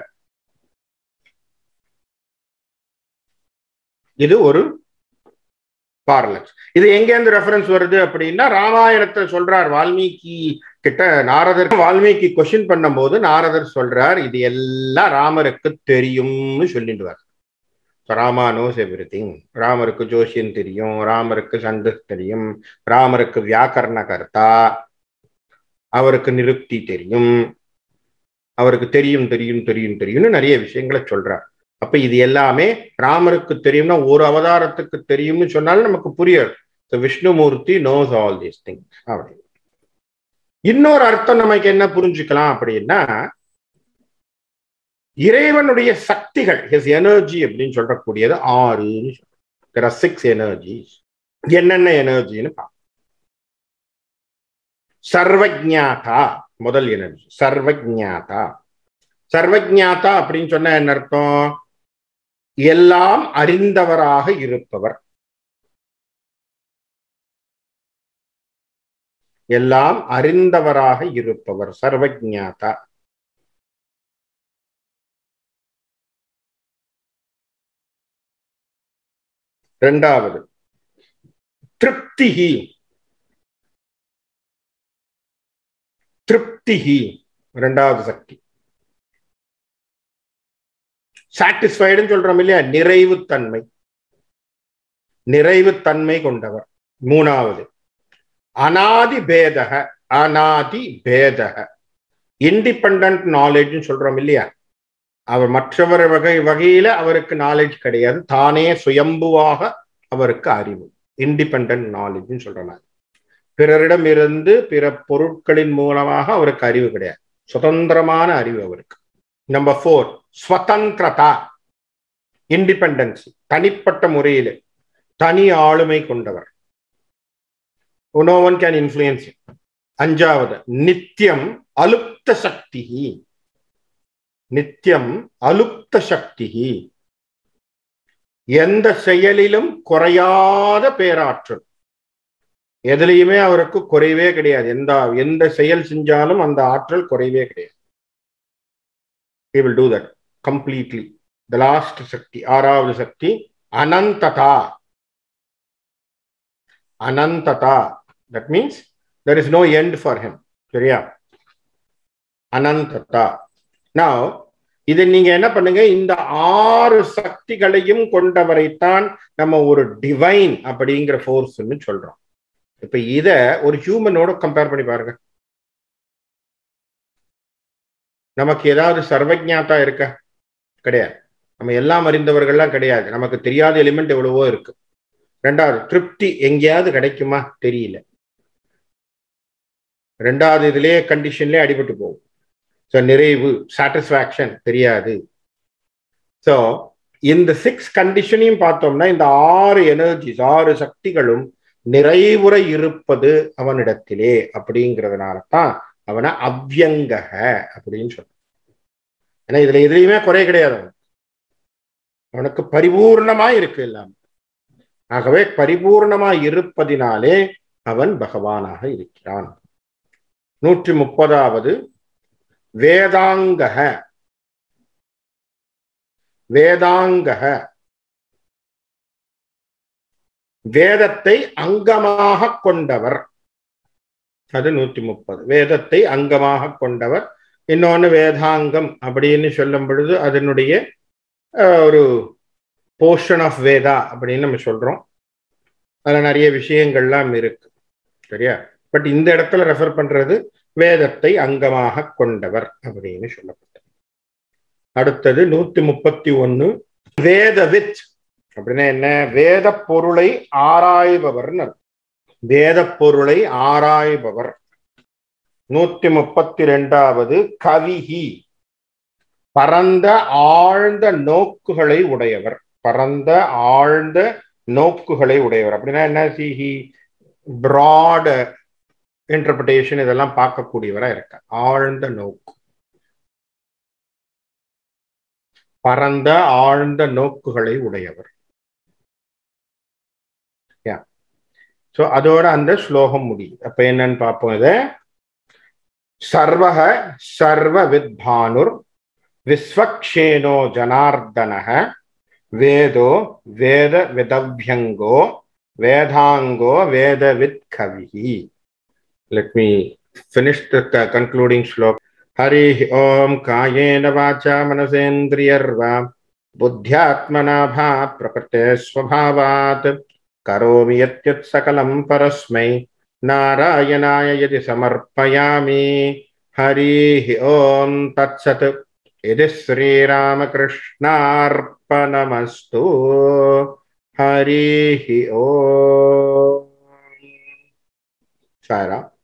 இது ஒரு பார்லன்ஸ் இது எங்கேருந்து ரெஃபரன்ஸ் வருது அப்படின்னா ராமாயணத்தை சொல்றார் வால்மீகி கிட்ட நாரதர் வால்மீகி கொஸ்டின் பண்ணும்போது நாரதர் சொல்றார் இது எல்லாம் ராமருக்கு தெரியும்னு சொல்லிடுவார் ராமா நோஸ் எவ்ரி திங் ராமருக்கு ஜோஷியன் தெரியும் ராமருக்கு சந்து தெரியும் ராமருக்கு வியாக்கரண கர்த்தா அவருக்கு நிருப்தி தெரியும் அவருக்கு தெரியும் தெரியும் தெரியும் தெரியும்னு நிறைய விஷயங்களை சொல்றார் அப்ப இது எல்லாமே ராமருக்கு தெரியும்னா ஒரு அவதாரத்துக்கு தெரியும்னு சொன்னாலும் நமக்கு புரியாது Vishnumurthy knows all these thing அப்படி இன்னொரு அர்த்தம் நமக்கு என்ன புரிஞ்சுக்கலாம் அப்படின்னா இறைவனுடைய சக்திகள் ஹிஸ் எனர்ஜி அப்படின்னு சொல்லக்கூடியது ஆறுன்னு சிக்ஸ் எனர்ஜிஸ் என்னென்ன எனர்ஜின்னு பார்ப்போம் சர்வஜாதா முதல் எனர்ஜி சர்வஜாதா சர்வஜாதா அப்படின்னு சொன்ன என்ன அர்த்தம் எல்லாம் அறிந்தவராக இருப்பவர் எல்லாம் அறிந்தவராக இருப்பவர் சர்வஜாதா இரண்டாவது திருப்திகி திருப்திகி இரண்டாவது சக்தி சாட்டிஸ்ஃபைடுன்னு சொல்றோம் இல்லையா நிறைவுத்தன்மை நிறைவுத்தன்மை கொண்டவர் மூணாவது அனாதி பேதக அனாதி பேதக இண்டிபெண்ட் நாலேஜ்னு சொல்றோம் இல்லையா அவர் மற்றவர் வகை வகையில அவருக்கு நாலேஜ் கிடையாது தானே சுயம்புவாக அவருக்கு அறிவு இண்டிபெண்ட் நாலேஜ்னு சொல்றாங்க பிறரிடம் இருந்து பிற பொருட்களின் மூலமாக அவருக்கு அறிவு கிடையாது சுதந்திரமான அறிவு அவருக்கு நம்பர் ஃபோர் ஸ்வதந்திரதா இண்டிபெண்டன்ஸ் தனிப்பட்ட முறையில் தனி ஆளுமை கொண்டவர் நோ ஒன் கேன் இன்ஃபுளுயன்ஸ் அஞ்சாவது நித்தியம் அலுப்த சக்தி நித்தியம் அலுப்த சக்தி எந்த செயலிலும் குறையாத பேராற்றல் எதுலையுமே அவருக்கு குறைவே கிடையாது எந்த எந்த செயல் செஞ்சாலும் அந்த ஆற்றல் குறைவே கிடையாது he will do that completely the last சக்தி ஆறாவது சக்தி அனந்ததா அனந்ததா that means there is no end for him சரியா அனந்ததா now இதை நீங்க என்ன பண்ணுங்க இந்த ஆறு சக்திகளையும் கொண்டவரைத்தான் நம்ம ஒரு டிவைன் அப்படிங்கிற ஃபோர்ஸ்ன்னு சொல்றோம் இப்ப இத ஒரு ஹியூமனோட கம்பேர் பண்ணி பாருங்க நமக்கு ஏதாவது சர்வஜாத்தா இருக்க கிடையாது நம்ம எல்லாம் அறிந்தவர்கள்லாம் கிடையாது நமக்கு தெரியாத எலிமெண்ட் எவ்வளவோ இருக்கு ரெண்டாவது திருப்தி எங்கேயாவது கிடைக்குமா தெரியல ரெண்டாவது இதுலயே கண்டிஷன்லயே அடிபட்டு போகும் ஸோ நிறைவு சாட்டிஸ்ஃபேக்ஷன் தெரியாது ஸோ இந்த சிக்ஸ் கண்டிஷனையும் பார்த்தோம்னா இந்த ஆறு எனர்ஜிஸ் ஆறு சக்திகளும் நிறைவுற இருப்பது அவனிடத்திலே அப்படிங்கிறதுனால தான் அவனை அவ்யங்கக அப்படின்னு சொல்றான் ஏன்னா இதுல எதுலையுமே குறை கிடையாது அவனுக்கு அவனுக்கு பரிபூர்ணமா இருக்கு எல்லாம் ஆகவே பரிபூர்ணமாய் இருப்பதினாலே அவன் பகவானாக இருக்கிறான் நூற்றி முப்பதாவது வேதாங்கக வேதாங்கக வேதத்தை அங்கமாக கொண்டவர் அது நூத்தி முப்பது வேதத்தை அங்கமாக கொண்டவர் இன்னொன்னு வேதாங்கம் அப்படின்னு சொல்லும் பொழுது அதனுடைய ஒரு போர்ஷன் ஆஃப் வேதா அப்படின்னு நம்ம சொல்றோம் அதுல நிறைய விஷயங்கள்லாம் இருக்கு சரியா பட் இந்த இடத்துல ரெஃபர் பண்றது வேதத்தை அங்கமாக கொண்டவர் அப்படின்னு சொல்லப்பட்டது அடுத்தது நூத்தி முப்பத்தி ஒன்னு வேதவித் அப்படின்னா என்ன வேத பொருளை ஆராய்பவர்னு வேத பொருளை ஆராய்பவர் நூத்தி முப்பத்தி ரெண்டாவது கவிஹி பரந்த ஆழ்ந்த நோக்குகளை உடையவர் பரந்த ஆழ்ந்த நோக்குகளை உடையவர் அப்படின்னா என்ன சிஹி பிராட் இன்டர்பிரேஷன் இதெல்லாம் பார்க்கக்கூடியவரா இருக்க ஆழ்ந்த நோக்கு பரந்த ஆழ்ந்த நோக்குகளை உடையவர் சோ அதோட அந்த ஸ்லோகம் முடியுது அப்ப என்னன்னு பார்ப்போம் இத சர்வக சர்வ வித்பானுர் விஸ்வக்ஷேனோ ஜனார்தனக வேதோ வேத விதவ்யங்கோ வேதாங்கோ வேதவித் கவி let me finish the concluding slok hari om kayena vacha manasendriyarva बुद्ध्यात्मना भात् प्रकृते स्वभावात् करोमि यत्युत् सकलं परस्मै नारायणाय यदि समर्पयामि हरिः ॐ तत्सत् इति श्रीरामकृष्णार्पणमस्तु हरिः ॐ सारा